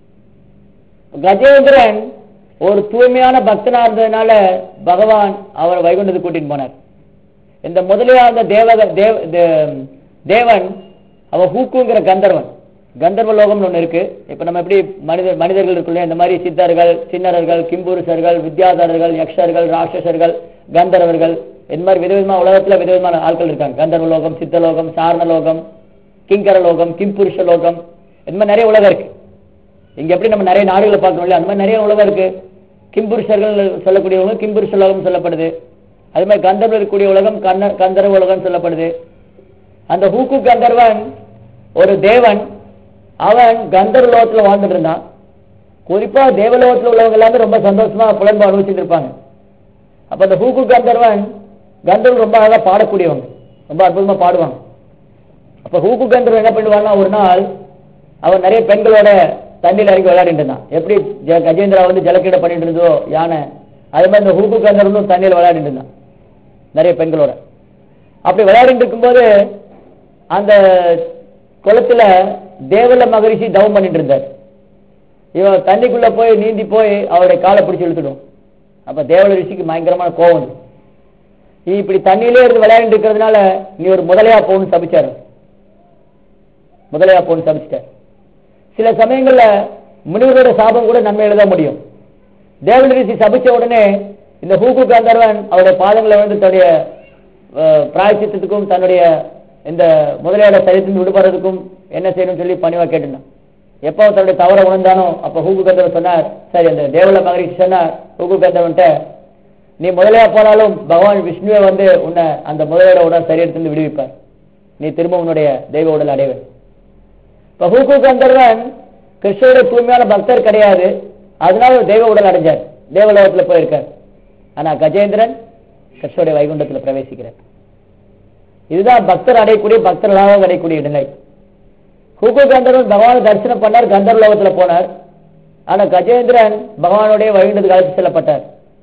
கஜேந்திரன் ஒரு தூய்மையான பக்தனா இருந்ததுனால பகவான் அவர் வைகுண்டத்துக்கு கூட்டிட்டு போனார் இந்த முதலியா இருந்த தேவக தேவ தே- தேவன் அவ ஹூக்குங்கிற கந்தர்வன் கந்தர்வ லோகம்னு ஒண்ணு இருக்கு இப்ப நம்ம எப்படி மனித மனிதர்கள் இருக்குல்ல இந்த மாதிரி சித்தர்கள் சின்னரர்கள் கிம்புருஷர்கள் வித்யாதரர்கள் யக்ஷர்கள் ராட்சசர்கள் கந்தர்வர்கள் இந்த மாதிரி விதவிதமா உலகத்துல விதவிதமான ஆட்கள் இருக்காங்க கந்தர்வ லோகம் சித்தலோகம் சாரண லோகம் கிங்கர லோகம் கிம்புருஷ லோகம் இந்த மாதிரி நிறைய உலகம் இருக்கு இங்க எப்படி நம்ம நிறைய நாடுகளை பார்க்கணும் இல்லையா அந்த மாதிரி நிறைய உலகம் இருக்கு கிம்புருஷர்கள் சொல்லக்கூடியவங்க கிம்புருஷ உலகம் சொல்லப்படுது அதே மாதிரி கந்தர்வ இருக்கக்கூடிய உலகம் கண்ண கந்தர்வ உலகம் சொல்லப்படுது அந்த ஹூக்கு கந்தர்வன் ஒரு தேவன் அவன் கந்தர்வ லோகத்துல வாழ்ந்துட்டு இருந்தான் குறிப்பா தேவலோகத்துல உள்ளவங்க எல்லாமே ரொம்ப சந்தோஷமா புலன்பு அனுபவிச்சுட்டு இருப்பாங்க அப்ப அந்த ஹூக்கு கந்தர்வன் கந்தர்வன் ரொம்ப அழகா பாடக்கூடியவங்க ரொம்ப அற்புதமா பாடுவாங்க அப்ப ஹூக்கு கந்தர்வன் என்ன பண்ணுவான்னா ஒரு நாள் அவன் நிறைய பெண்களோட தண்ணியில் இறங்கி விளையாடிட்டு இருந்தான் எப்படி ஜ- கஜேந்திரா வந்து ஜலக்கீடை பண்ணிட்டு இருந்தோ யானை அது மாதிரி இந்த ஹூக்கு கந்தர்வனும் தண்ணியில் விளையாடிட்டு இருந்தான் நிறைய பெண்களோட அப்படி விளையாடிட்டு இருக்கும்போது அந்த குளத்துல தேவல மகரிஷி தவம் பண்ணிட்டு இருந்தார் இவன் தண்ணிக்குள்ள போய் நீந்தி போய் அவருடைய காலை பிடிச்சு இழுத்துடும் அப்ப தேவல ரிஷிக்கு பயங்கரமான கோவம் வந்து நீ இப்படி தண்ணியிலே இருந்து விளையாடிட்டு இருக்கிறதுனால நீ ஒரு முதலையா போன்னு சபிச்சாரு முதலையா போன்னு சபிச்சிட்டார் சில சமயங்கள்ல முனிவரோட சாபம் கூட நன்மை எழுத முடியும் தேவல ரிஷி சபிச்ச உடனே இந்த ஹூக்கு கந்தர்வன் அவருடைய பாதங்களை வந்து தன்னுடைய அஹ், பிராயச்சித்தத்துக்கும் தன்னுடைய இந்த முதலையோட சரீரத்திலிருந்து விடுபடுறதுக்கும் என்ன செய்யணும்னு சொல்லி பணிவா கேட்டுனான் எப்போ தன்னுடைய தவற உணர்ந்தானோ அப்ப ஹூக்கு கந்தர்வன் சொன்னார் சரி அந்த தேவல மகரிஷி சொன்னார் ஹூக்கு கந்தர்வன்ட்ட நீ முதலையா போனாலும் பகவான் விஷ்ணுவே வந்து உன்னை அந்த முதலையோட உடல் சரீரத்திலிருந்து விடுவிப்பார் நீ திரும்ப உன்னுடைய தெய்வ உடல் அடைவர் இப்ப ஹூக்கு கந்தர்வன் கிருஷ்ணருடைய தூய்மையான பக்தர் கிடையாது அதனால ஒரு தெய்வ உடல் அடைஞ்சார் தேவலோகத்துல போயிருக்கார் ஆனா கஜேந்திரன் கிருஷ்ணருடைய வைகுண்டத்துல பிரவேசிக்கிறார் இதுதான் பக்தர் அடையக்கூடிய பக்தர்களாக அடையக்கூடிய நிலை ஹூக்கு கந்தர்வன் பகவானை தரிசனம் பண்ணார் கந்தர் லோகத்துல போனார் ஆனா கஜேந்திரன் பகவானுடைய வைகுண்டத்துக்கு அழைத்து செல்லப்பட்டார்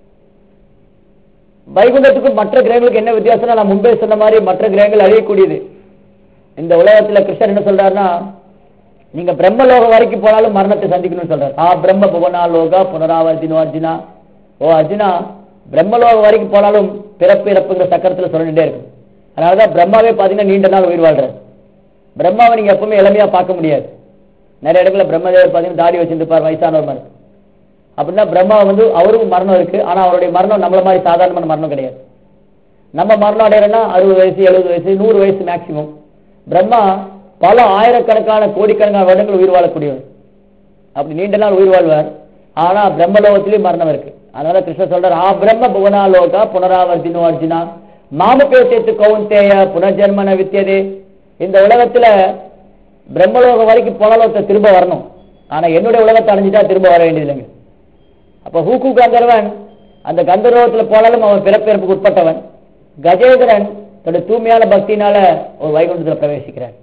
வைகுண்டத்துக்கும் மற்ற கிரகங்களுக்கு என்ன வித்தியாசம்னா நான் முன்பே சொன்ன மாதிரி மற்ற கிரகங்கள் அழியக்கூடியது இந்த உலகத்துல கிருஷ்ணர் என்ன சொல்றாருன்னா நீங்க பிரம்மலோகம் வரைக்கும் போனாலும் மரணத்தை சந்திக்கணும்னு சொல்றாரு ஆ பிரம்ம புவனா லோகா புனராவர்த்தினோ அர்ஜுனா ஓ அர்ஜுனா பிரம்மலோகம் வரைக்கும் போனாலும் பிறப்பு இறப்புங்கிற சக்கரத்துல சொல்லிட்டே இருக்கு அதனாலதான் பிரம்மாவே பாத்தீங்கன்னா நீண்ட நாள் உயிர் வாழ்றாரு பிரம்மாவை நீங்க எப்பவுமே இளமையா பார்க்க முடியாது நிறைய இடத்துல பிரம்மதேவர் பாத்தீங்கன்னா தாடி வச்சிருப்பார் வயசானவர் மாதிரி அப்படின்னா பிரம்மா வந்து அவருக்கும் மரணம் இருக்கு ஆனா அவருடைய மரணம் நம்மள மாதிரி சாதாரணமான மரணம் கிடையாது நம்ம மரணம் அடையிறோம்னா அறுபது வயசு எழுபது வயசு நூறு வயசு மேக்சிமம் பிரம்மா பல ஆயிரக்கணக்கான கோடிக்கணக்கான வருடங்கள் உயிர் வாழக்கூடியவர் அப்படி நீண்ட நாள் உயிர் வாழ்வார் ஆனா பிரம்மலோகத்திலேயும் மரணம் இருக்கு அதனால கிருஷ்ணர் சொல்றார் ஆ பிரம்ம புவனாலோகா புனராவர்த்தினோ அர்ஜுனா மாமபேசித்து கவுந்தேய புனர்ஜன்மன வித்தியதே இந்த உலகத்துல பிரம்மலோகம் வரைக்கும் புனலோகத்தை திரும்ப வரணும் ஆனா என்னுடைய உலகத்தை அடைஞ்சிட்டா திரும்ப வர வேண்டியதில்லைங்க அப்ப ஹூக்கு கந்தர்வன் அந்த கந்தர்வத்துல போனாலும் அவன் பிறப்பிறப்புக்கு உட்பட்டவன் கஜேந்திரன் தன்னுடைய தூய்மையான பக்தியினால ஒரு வைகுண்டத்துல பிரவேசிக்கிறார்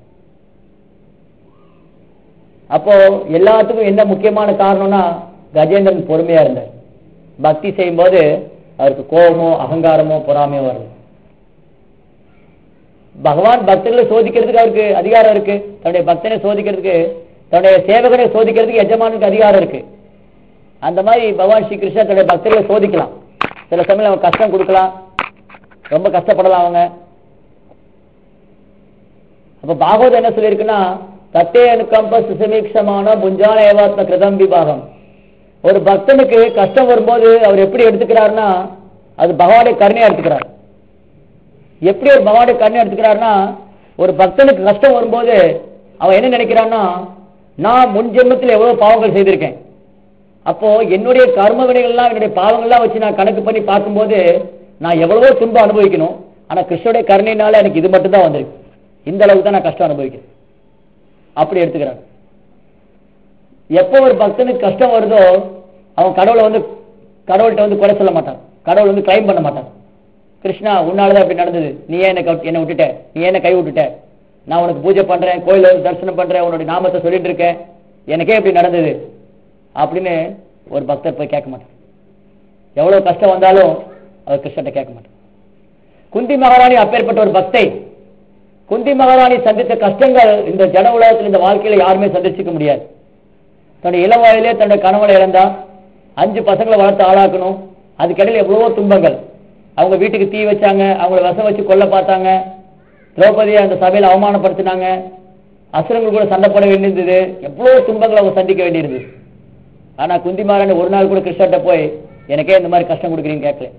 அப்போ எல்லாத்துக்கும் என்ன முக்கியமான காரணம்னா கஜேந்திரன் பொறுமையா இருந்தார் பக்தி செய்யும்போது அவருக்கு கோபமோ அகங்காரமோ பொறாமையோ வருது பகவான் பக்தர்களை சோதிக்கிறதுக்கு அவருக்கு அதிகாரம் இருக்கு தன்னுடைய பக்தனை சோதிக்கிறதுக்கு தன்னுடைய சேவகனை சோதிக்கிறதுக்கு எஜமானுக்கு அதிகாரம் இருக்கு அந்த மாதிரி பகவான் ஸ்ரீ கிருஷ்ணர் தன்னுடைய பக்தர்களை சோதிக்கலாம் சில சமயம் அவங்க கஷ்டம் கொடுக்கலாம் ரொம்ப கஷ்டப்படலாம் அவங்க அப்ப பாகவதம் என்ன சொல்லியிருக்குன்னா தத்தே அனுகம்ப சுசமீட்சமான புஞ்சான ஏவாத்ம கிருதம் விபாகம் ஒரு பக்தனுக்கு கஷ்டம் வரும்போது அவர் எப்படி எடுத்துக்கிறாருன்னா அது பகவானுடைய கருணையா எடுத்துக்கிறார் எப்படி ஒரு பகவானுடைய கருணை எடுத்துக்கிறாருன்னா ஒரு பக்தனுக்கு கஷ்டம் வரும்போது அவன் என்ன நினைக்கிறான்னா நான் முன் ஜென்மத்தில் எவ்வளவு பாவங்கள் செய்திருக்கேன் அப்போ என்னுடைய கர்ம வினைகள்லாம் என்னுடைய பாவங்கள்லாம் வச்சு நான் கணக்கு பண்ணி பார்க்கும்போது நான் எவ்வளவோ துன்பம் அனுபவிக்கணும் ஆனா கிருஷ்ணனுடைய கருணையினால எனக்கு இது மட்டும் தான் வந்திருக்கு இந்த அளவுக்கு தான் நான் கஷ்டம் அனுபவிக்கிறேன் அப்படி எடுத்துக்கிறான் எப்போ ஒரு பக்தனுக்கு கஷ்டம் வருதோ அவன் கடவுளை வந்து கடவுள்கிட்ட வந்து குறை சொல்ல மாட்டான் கடவுள் வந்து கிளைம் பண்ண மாட்டான் கிருஷ்ணா உன்னாலதான் இப்படி நடந்தது நீ ஏன் என்ன கவுட்- என்னை விட்டுட்ட நீ ஏன் என்ன கை விட்டுட்ட நான் உனக்கு பூஜை பண்றேன் கோயில வந்து தரிசனம் பண்றேன் உன்னுடைய நாமத்தை சொல்லிட்டு இருக்கேன் எனக்கே இப்படி நடந்தது அப்படின்னு ஒரு பக்தர் போய் கேட்க மாட்டார் எவ்வளவு கஷ்டம் வந்தாலும் அவர் கிருஷ்ணர்ட்ட கேட்க மாட்டார் குந்தி மகாராணி அப்பேற்பட்ட ஒரு பக்தை குந்தி மகாராணி சந்தித்த கஷ்டங்கள் இந்த ஜட உலகத்தில் இந்த வாழ்க்கையில யாருமே சந்திச்சுக்க முடியாது தன்னுடைய இளம் வயதிலே தன்னுடைய கணவனை இழந்தா அஞ்சு பசங்களை வளர்த்து ஆளாக்கணும் அதுக்கிடையில எவ்வளவோ துன்பங்கள் அவங்க வீட்டுக்கு தீ வச்சாங்க அவங்கள விஷம் வச்சு கொல்ல பார்த்தாங்க திரௌபதியை அந்த சபையில அவமானப்படுத்தினாங்க அசுரங்கள் கூட சண்டை போட வேண்டியிருந்தது எவ்வளவோ துன்பங்களை அவங்க சந்திக்க வேண்டியிருந்தது ஆனா குந்தி மகாராணி ஒரு நாள் கூட கிருஷ்ணர்ட்ட போய் எனக்கே இந்த மாதிரி கஷ்டம் கொடுக்குறீங்க கேட்கல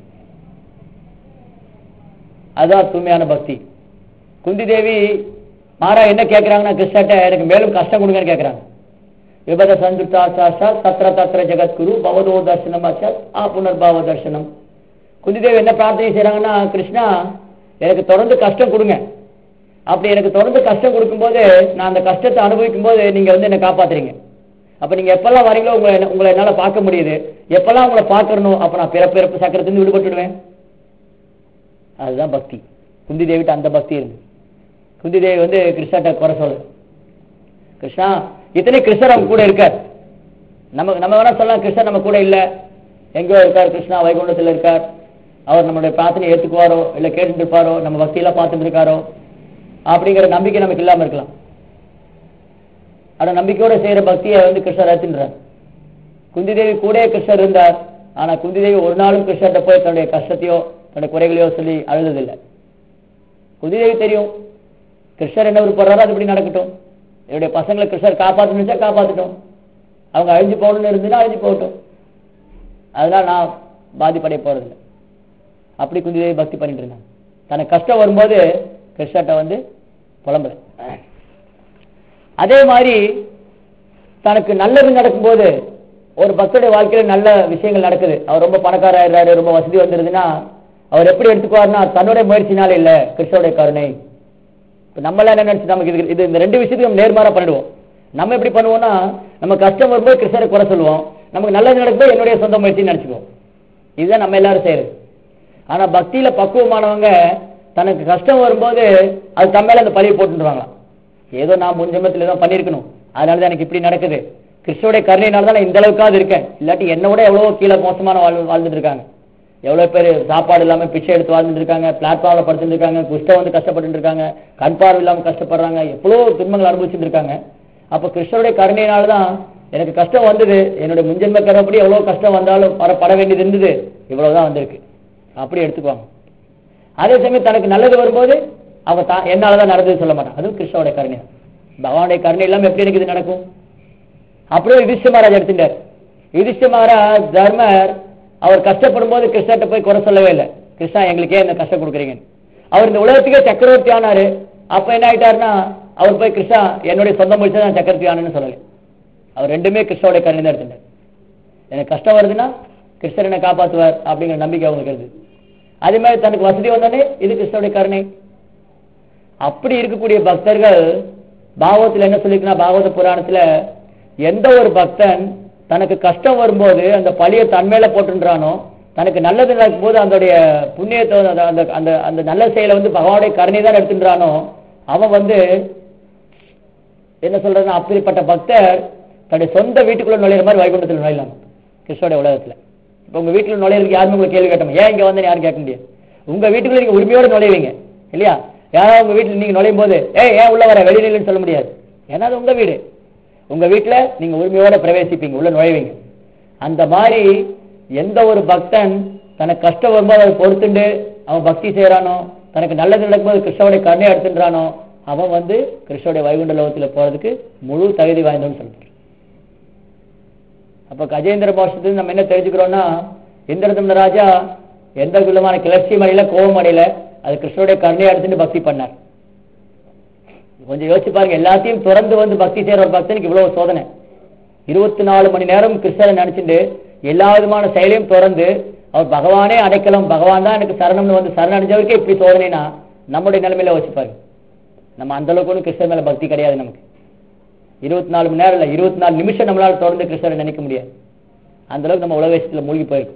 அதுதான் தூய்மையான பக்தி குந்தி தேவி மாறா என்ன கேட்கறாங்கன்னா கிருஷ்ணர்ட்ட எனக்கு மேலும் கஷ்டம் கொடுங்கன்னு கேட்கறாங்க விபத சந்துட்டா சாஷா தத்ர தத்ர ஜெகத்குரு பவதோ தர்சனம் அச்சத் ஆ புனர்பாவ தர்சனம் குந்தி தேவி என்ன பிரார்த்தனை செய்றாங்கன்னா கிருஷ்ணா எனக்கு தொடர்ந்து கஷ்டம் கொடுங்க அப்படி எனக்கு தொடர்ந்து கஷ்டம் கொடுக்கும்போது நான் அந்த கஷ்டத்தை அனுபவிக்கும் போது நீங்க வந்து என்னை காப்பாத்துறீங்க அப்ப நீங்க எப்பெல்லாம் வரீங்களோ உங்களை என்ன- உங்களை என்னால பார்க்க முடியுது எப்பெல்லாம் உங்களை பார்க்கறணும் அப்ப நான் பிறப்பு பிறப்பு சக்கரத்திலிருந்து விடுபட்டுடுவேன் அதுதான் பக்தி குந்தி தேவிட்ட அந்த பக்தி இருந்து குந்தி தேவி வந்து கிருஷ்ணாட்ட குறை சொல்லு கிருஷ்ணா இத்தனை கிருஷ்ணர் அவங்க கூட இருக்கார் நம்ம நம்ம வேணா சொல்லலாம் கிருஷ்ணர் நம்ம கூட இல்ல எங்கேயோ இருக்கார் கிருஷ்ணா வைகுண்டத்தில் இருக்கார் அவர் நம்மளுடைய பிரார்த்தனை ஏத்துக்குவாரோ இல்ல கேட்டுட்டு இருப்பாரோ நம்ம பக்தியெல்லாம் பார்த்துட்டு இருக்காரோ அப்படிங்கிற நம்பிக்கை நமக்கு இல்லாம இருக்கலாம் ஆனா நம்பிக்கையோட செய்யற பக்தியை வந்து கிருஷ்ணர் ஏத்துன்றார் குந்தி தேவி கூட கிருஷ்ணர் இருந்தார் ஆனா குந்தி தேவி ஒரு நாளும் கிருஷ்ணர்கிட்ட போய் தன்னுடைய கஷ்டத்தையோ தன்னுடைய குறைகளையோ சொல்லி அழுததில்லை குந்தி தேவி தெரியும் கிருஷ்ணர் என்ன விருப்பறாரோ அது இப்படி நடக்கட்டும் என்னுடைய பசங்களை கிருஷ்ணர் காப்பாற்றணும் நினைச்சா காப்பாற்றட்டும் அவங்க அழிஞ்சு போகணும்னு இருந்துன்னா அழிஞ்சு போகட்டும் அதனால நான் பாதிப்படைய போறதில்லை அப்படி குந்தி தேவி பக்தி பண்ணிட்டு இருந்தாங்க தனக்கு கஷ்டம் வரும்போது கிருஷ்ணர்ட்ட வந்து புலம்புற அதே மாதிரி தனக்கு நல்லது நடக்கும்போது ஒரு பக்தருடைய வாழ்க்கையில நல்ல விஷயங்கள் நடக்குது அவர் ரொம்ப பணக்காரர் ஆயிடுறாரு ரொம்ப வசதி வந்துருதுன்னா அவர் எப்படி எடுத்துக்குவாருன்னா தன்னுடைய முயற்சினால இல்ல கிருஷ்ணருடைய கருணை இப்ப நம்மளாம் என்ன நினைச்சு நமக்கு இது இது இந்த ரெண்டு விஷயத்துக்கு நம்ம நேர்மாறா பண்ணிடுவோம் நம்ம எப்படி பண்ணுவோம்னா நம்ம கஷ்டம் வரும்போது கிருஷ்ணரை குறை சொல்லுவோம் நமக்கு நல்லது நடக்கும்போது என்னுடைய சொந்த முயற்சின்னு நினைச்சுக்குவோம் இதுதான் நம்ம எல்லாரும் செய்யறது ஆனா பக்தியில பக்குவமானவங்க தனக்கு கஷ்டம் வரும்போது அது தம்மேல அந்த பழியை போட்டுருவாங்களாம் ஏதோ நான் முன் ஜென்மத்துல ஏதோ பண்ணியிருக்கணும் அதனாலதான் எனக்கு இப்படி நடக்குது கிருஷ்ணனுடைய கருணையினால தான் நான் இந்த அளவுக்காவது இருக்கேன் இல்லாட்டி என்னை விட எவ்வளவோ கீழே மோசமான வாழ் வாழ்ந்துட்டு இருக்காங்க எவ்வளவு பேர் சாப்பாடு இல்லாம பிச்சை எடுத்து வாழ்ந்துட்டு இருக்காங்க பிளாட்ஃபார்ம்ல படுத்துட்டு இருக்காங்க குஷ்டம் வந்து கஷ்டப்பட்டு இருக்காங்க கண் பார்வை இல்லாம கஷ்டப்படுறாங்க எவ்வளவு துன்பங்கள் அனுபவிச்சுட்டு இருக்காங்க அப்ப கிருஷ்ணருடைய கருணையினால தான் எனக்கு கஷ்டம் வந்தது என்னுடைய முன்ஜென்ம கருப்படி எவ்வளவு கஷ்டம் வந்தாலும் வர பட வேண்டியது இருந்தது இவ்வளவுதான் வந்திருக்கு அப்படி எடுத்துக்குவாங்க அதே சமயம் தனக்கு நல்லது வரும்போது அவங்க தான் என்னாலதான் நடந்தது சொல்ல மாட்டாங்க அதுவும் கிருஷ்ணனுடைய கருணை பகவானுடைய கருணை இல்லாம எப்படி எனக்கு இது நடக்கும் அப்படியே யுதிஷ்ட மகாராஜ் எடுத்துட்டார் யுதிஷ்ட மகாராஜ் தர்மர் அவர் கஷ்டப்படும் போது கிருஷ்ணர்ட்ட போய் குறை சொல்லவே இல்லை கிருஷ்ணா எங்களுக்கே இந்த கஷ்டம் கொடுக்குறீங்க அவர் இந்த உலகத்துக்கே சக்கரவர்த்தி ஆனாரு அப்ப என்ன ஆயிட்டாருன்னா அவர் போய் கிருஷ்ணா என்னுடைய சொந்தம் முடிச்சா நான் சக்கரத்தி ஆனன்னு சொல்லலை அவர் ரெண்டுமே கிருஷ்ணோடைய கருணை தான் எடுத்துட்டார் எனக்கு கஷ்டம் வருதுன்னா கிருஷ்ணர் என்னை காப்பாற்றுவார் அப்படிங்கிற நம்பிக்கை அவங்களுக்கு இருக்கு அதே மாதிரி தனக்கு வசதி வந்தோடனே இது கிருஷ்ணனுடைய கருணை அப்படி இருக்கக்கூடிய பக்தர்கள் பாகவத்துல என்ன சொல்லிருக்குன்னா பாகவத புராணத்துல எந்த ஒரு பக்தன் தனக்கு கஷ்டம் வரும்போது அந்த பழியை தன்மையில போட்டுன்றானோ தனக்கு நல்லது நடக்கும் போது அதோடைய புண்ணியத்தை அந்த- அந்த அந்த அந்த நல்ல செயலை வந்து பகவானுடைய கருணை தான் எடுத்துன்றானோ அவன் வந்து என்ன சொல்றதுன்னா அப்படிப்பட்ட பக்தர் தன்னுடைய சொந்த வீட்டுக்குள்ள நுழையிற மாதிரி வைகுண்டத்தில் நுழையலாம் கிருஷ்ணோட உலகத்துல இப்ப உங்க வீட்டுக்குள்ள நுழையிறதுக்கு யாருமே உங்களுக்கு கேள்வி கேட்டோம் ஏன் இங்க வந்து யாரும் கேட்க முடியாது உங்க வீட்டுக்குள்ள நீங்க உரிமையோட நுழைவீங்க இல்லையா யாராவது உங்க வீட்டுல நீங்க நுழையும் போது ஏய் ஏன் உள்ள வர வெளியிலன்னு சொல்ல முடியாது ஏன்னா அது உங்க வீடு உங்க வீட்டுல நீங்க உரிமையோட பிரவேசிப்பீங்க உள்ள நுழைவீங்க அந்த மாதிரி எந்த ஒரு பக்தன் தனக்கு கஷ்டம் வரும்போது அதை பொறுத்துண்டு அவன் பக்தி செய்யறானோ தனக்கு நல்லது நடக்கும்போது கிருஷ்ணனுடைய கண்ணை எடுத்துன்றானோ அவன் வந்து கிருஷ்ணனுடைய வைகுண்ட லோகத்துல போறதுக்கு முழு தகுதி வாய்ந்தவன்னு சொல்றான் அப்ப கஜேந்திர மோஷத்துல நம்ம என்ன தெரிஞ்சுக்கிறோம்னா இந்திரதம்ன ராஜா எந்த விதமான கிளர்ச்சியும் அடையல கோபம் அடையல அது கிருஷ்ணனுடைய கருணையை எடுத்துட்டு பக்தி பண்ணார் கொஞ்சம் யோசிச்சு பாருங்க எல்லாத்தையும் திறந்து வந்து பக்தி செய்யற ஒரு பக்தனுக்கு இவ்வளவு சோதனை இருபத்தி நாலு மணி நேரம் கிருஷ்ணரை நினைச்சிட்டு எல்லா விதமான செயலையும் திறந்து அவர் பகவானே அடைக்கலம் பகவான் தான் எனக்கு சரணம்னு வந்து சரண் அடைஞ்சவருக்கே இப்படி சோதனைனா நம்முடைய நிலைமையில யோசிச்சு பாருங்க நம்ம அந்த அளவுக்கு ஒன்றும் கிருஷ்ணர் மேல பக்தி கிடையாது நமக்கு இருபத்தி நாலு மணி நேரம் இல்ல இருபத்தி நாலு நிமிஷம் நம்மளால தொடர்ந்து கிருஷ்ணரை நினைக்க முடியாது அந்த அளவுக்கு நம்ம உலகத்துல மூழ்கி போயிருக்கோம்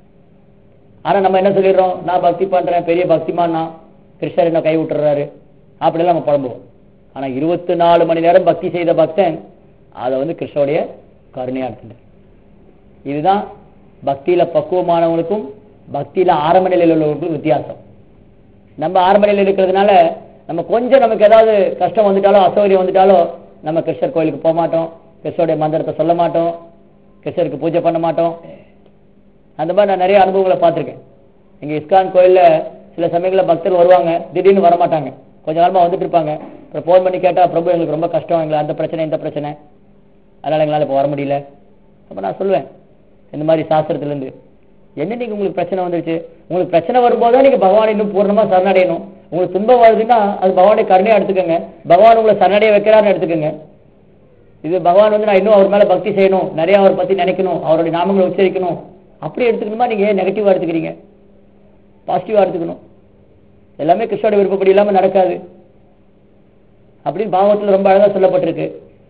ஆனா நம்ம என்ன சொல்லிடுறோம் நான் பக்தி பண்றேன் பெரிய பக்திமான் நான் கிருஷ்ணர் என்ன கை விட்டுறாரு அப்படிலாம் நம்ம புலம்புவோம் ஆனா இருபத்தி நாலு மணி நேரம் பக்தி செய்த பக்தன் அதை வந்து கிருஷ்ணனுடைய கருணையா எடுத்துட்டார் இதுதான் பக்தியில பக்குவமானவங்களுக்கும் பக்தியில ஆரம்ப நிலையில் உள்ளவங்களுக்கும் வித்தியாசம் நம்ம ஆரம்ப நிலையில் இருக்கிறதுனால நம்ம கொஞ்சம் நமக்கு ஏதாவது கஷ்டம் வந்துட்டாலோ அசௌகரியம் வந்துட்டாலோ நம்ம கிருஷ்ணர் கோயிலுக்கு போக மாட்டோம் கிருஷ்ணருடைய மந்திரத்தை சொல்ல மாட்டோம் கிருஷ்ணருக்கு பூஜை பண்ண மாட்டோம் அந்த மாதிரி நான் நிறைய அனுபவங்களை பார்த்திருக்கேன் எங்க இஸ்கான் கோயில்ல சில சமயங்களில் பக்தர்கள் வருவாங்க திடீர்னு வர மாட்டாங்க கொஞ்ச காலமா வந்துட்டு இருப்பாங்க அப்புறம் ஃபோன் பண்ணி கேட்டா பிரபு எங்களுக்கு ரொம்ப கஷ்டம் எங்களுக்கு அந்த பிரச்சனை இந்த பிரச்சனை அதனால எங்களால இப்போ வர முடியல அப்ப நான் சொல்லுவேன் இந்த மாதிரி சாஸ்திரத்துல இருந்து என்ன நீங்க உங்களுக்கு பிரச்சனை வந்துருச்சு உங்களுக்கு பிரச்சனை வரும்போது நீங்க பகவான் இன்னும் பூர்ணமா சரணடையணும் உங்களுக்கு துன்பம் வருதுன்னா அது பகவானுடைய கருணையா எடுத்துக்கோங்க பகவான் உங்களை சரணடைய வைக்கிறான்னு எடுத்துக்கோங்க இது பகவான் வந்து நான் இன்னும் அவர் மேல பக்தி செய்யணும் நிறைய அவரை பத்தி நினைக்கணும் அவருடைய நாமங்களை உச்சரிக்கணும் அப்படி எடுத்துக்கணுமா நீங்க ஏன் நெகட்டிவா எடுத்துக்கிறீங்க பாசிட்டிவா எடுத்துக்கணும் எல்லாமே கிருஷ்ணோட விருப்பப்படி இல்லாம நடக்காது அப்படின்னு பாவத்துல ரொம்ப அழகா சொல்லப்பட்டிருக்கு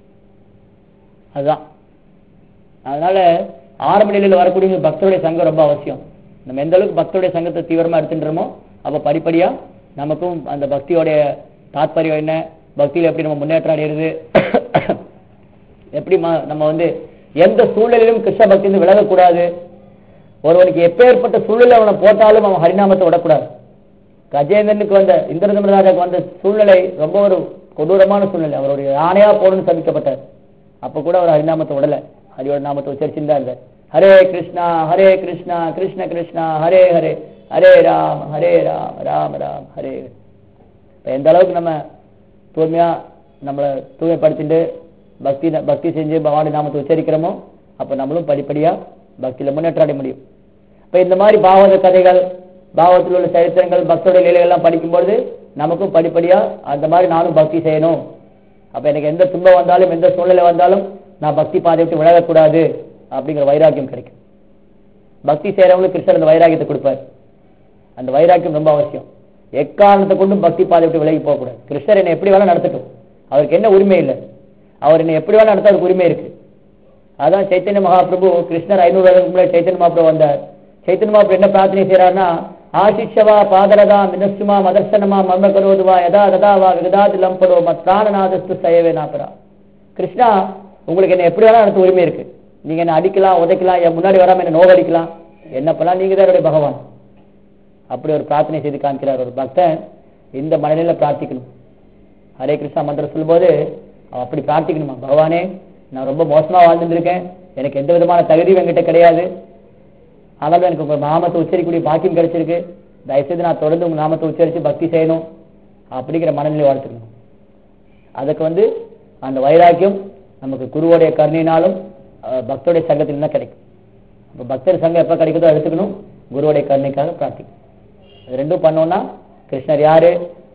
அதுதான் அதனால ஆரம்ப நிலையில வரக்கூடிய பக்தருடைய சங்கம் ரொம்ப அவசியம் நம்ம எந்த அளவுக்கு பக்தருடைய சங்கத்தை தீவிரமா எடுத்துன்றோமோ அப்ப படிப்படியா நமக்கும் அந்த பக்தியோடைய தாத்பரியம் என்ன பக்தியில எப்படி நம்ம முன்னேற்றம் அடையிறது எப்படி ம- நம்ம வந்து எந்த சூழ்நிலையிலும் கிருஷ்ண பக்தி வந்து விலகக்கூடாது ஒருவனுக்கு எப்பேற்பட்ட சூழ்நிலை அவனை போட்டாலும் அவன் ஹரிநாமத்தை விடக்கூடாது கஜேந்திரனுக்கு வந்த இந்திரதமராஜாக்கு வந்த சூழ்நிலை ரொம்ப ஒரு கொடூரமான சூழ்நிலை அவருடைய யானையா போகணும்னு சபிக்கப்பட்டார் அப்ப கூட அவர் ஹரிநாமத்தை விடல ஹரியோட நாமத்தை உச்சரிச்சுன்னு தான் இருந்தார் ஹரே கிருஷ்ணா ஹரே கிருஷ்ணா கிருஷ்ண கிருஷ்ணா ஹரே ஹரே ஹரே ராம் ஹரே ராம் ராம் ராம் ஹரே ஹரே. இப்ப எந்த அளவுக்கு நம்ம தூய்மையா நம்மளை தூய்மைப்படுத்திட்டு பக்தி பக்தி செஞ்சு பகவானுடைய நாமத்தை உச்சரிக்கிறோமோ அப்ப நம்மளும் படிப்படியா பக்தியில முன்னேற்றம் அடைய முடியும் இப்ப இந்த மாதிரி பாவத கதைகள் பாவத்தில் உள்ள சரித்திரங்கள் பக்தருடைய நிலைகள் எல்லாம் படிக்கும்பொழுது நமக்கும் படிப்படியா அந்த மாதிரி நானும் பக்தி செய்யணும் அப்ப எனக்கு எந்த துன்பம் வந்தாலும் எந்த சூழ்நிலை வந்தாலும் நான் பக்தி பாதை விட்டு விலகக்கூடாது அப்படிங்கிற வைராக்கியம் கிடைக்கும் பக்தி செய்யறவங்களுக்கு கிருஷ்ணர் அந்த வைராக்கியத்தை கொடுப்பார் அந்த வைராக்கியம் ரொம்ப அவசியம் எக்காரணத்தை கொண்டும் பக்தி பாதை விட்டு விலகி போகக்கூடாது கிருஷ்ணர் என்னை எப்படி வேணா நடத்தட்டும் அவருக்கு என்ன உரிமை இல்லை அவர் என்னை எப்படி வேணா நடத்த அவருக்கு உரிமை இருக்கு அதான் சைத்தன்ய மகாபிரபு கிருஷ்ணர் ஐநூறு வருடத்துக்கு முன்னாடி சைத்தன்ய மகாபிரபு வந்தார் சைத்தன்ய மகாபிரபு என்ன பிரார்த்தனை செய்யறாருன்னா ஆசிஷவா பாதரதா மினஸ்துமா மதர்சனமா மர்ம கரோதுவா யதா ததா வா விகதாதி லம்படோ மத் பிராணநாதஸ்து சயவே நாபரா கிருஷ்ணா உங்களுக்கு என்ன எப்படி வேணா நடத்த உரிமை இருக்கு நீங்க என்ன அடிக்கலாம் உதைக்கலாம் என் முன்னாடி வராம என்ன நோகடிக்கலாம் என்ன பண்ணலாம் நீங்க தான் என்னுடைய பகவான் அப்படி ஒரு பிரார்த்தனை செய்து காமிக்கிறார் ஒரு பக்தன் இந்த மனநிலையில பிரார்த்திக்கணும் ஹரே கிருஷ்ணா மந்திரம் சொல்லும்போது அவன் அப்படி பிரார்த்திக்கணுமா பகவானே நான் ரொம்ப மோசமா வாழ்ந்துட்டு இருக்கேன் எனக்கு எந்த விதமான தகுதியும் என்கிட்ட கிடையாது ஆனாலும் எனக்கு உங்க நாமத்தை உச்சரிக்கக்கூடிய பாக்கியம் கிடைச்சிருக்கு தயவுசெய்து நான் தொடர்ந்து உங்க நாமத்தை உச்சரித்து பக்தி செய்யணும் அப்படிங்கிற மனநிலை வளர்த்துக்கணும் அதுக்கு வந்து அந்த வைராக்கியம் நமக்கு குருவோடைய கருணையினாலும் அஹ், பக்தருடைய சங்கத்தில் தான் கிடைக்கும் அப்ப பக்தர் சங்கம் எப்ப கிடைக்குதோ எடுத்துக்கணும் குருவோடைய கருணைக்காக பிரார்த்திக்கணும் இது ரெண்டும் பண்ணோம்னா கிருஷ்ணர் யாரு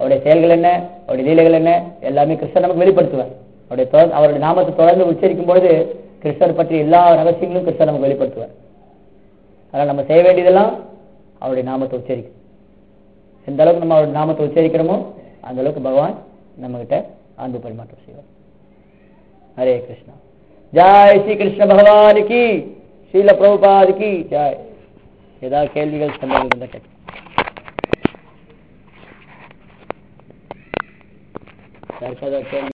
அவருடைய செயல்கள் என்ன அவருடைய லீலைகள் என்ன எல்லாமே கிருஷ்ணர் நமக்கு வெளிப்படுத்துவார் அவருடைய தொ- அவருடைய நாமத்தை தொடர்ந்து உச்சரிக்கும் பொழுது கிருஷ்ணர் பற்றி எல்லா ரகசியங்களும் கிருஷ்ணர் நமக்கு வெளிப்படுத்துவார் அதனால் நம்ம செய்ய வேண்டியதெல்லாம் அவருடைய நாமத்தை உச்சரிக்கும் எந்த அளவுக்கு நம்ம அவருடைய நாமத்தை உச்சரிக்கிறோமோ அந்த அளவுக்கு பகவான் நம்மகிட்ட அன்பு பரிமாற்றம் செய்வார் ஹரே கிருஷ்ணா ஜாய் ஸ்ரீ கிருஷ்ண பகவானுக்கு ஸ்ரீல பிரபுபாதுக்கு ஜாய் ஏதாவது கேள்விகள் சந்தேகங்கள் இருந்தால் கேட்க யாருக்காவது கேள்வி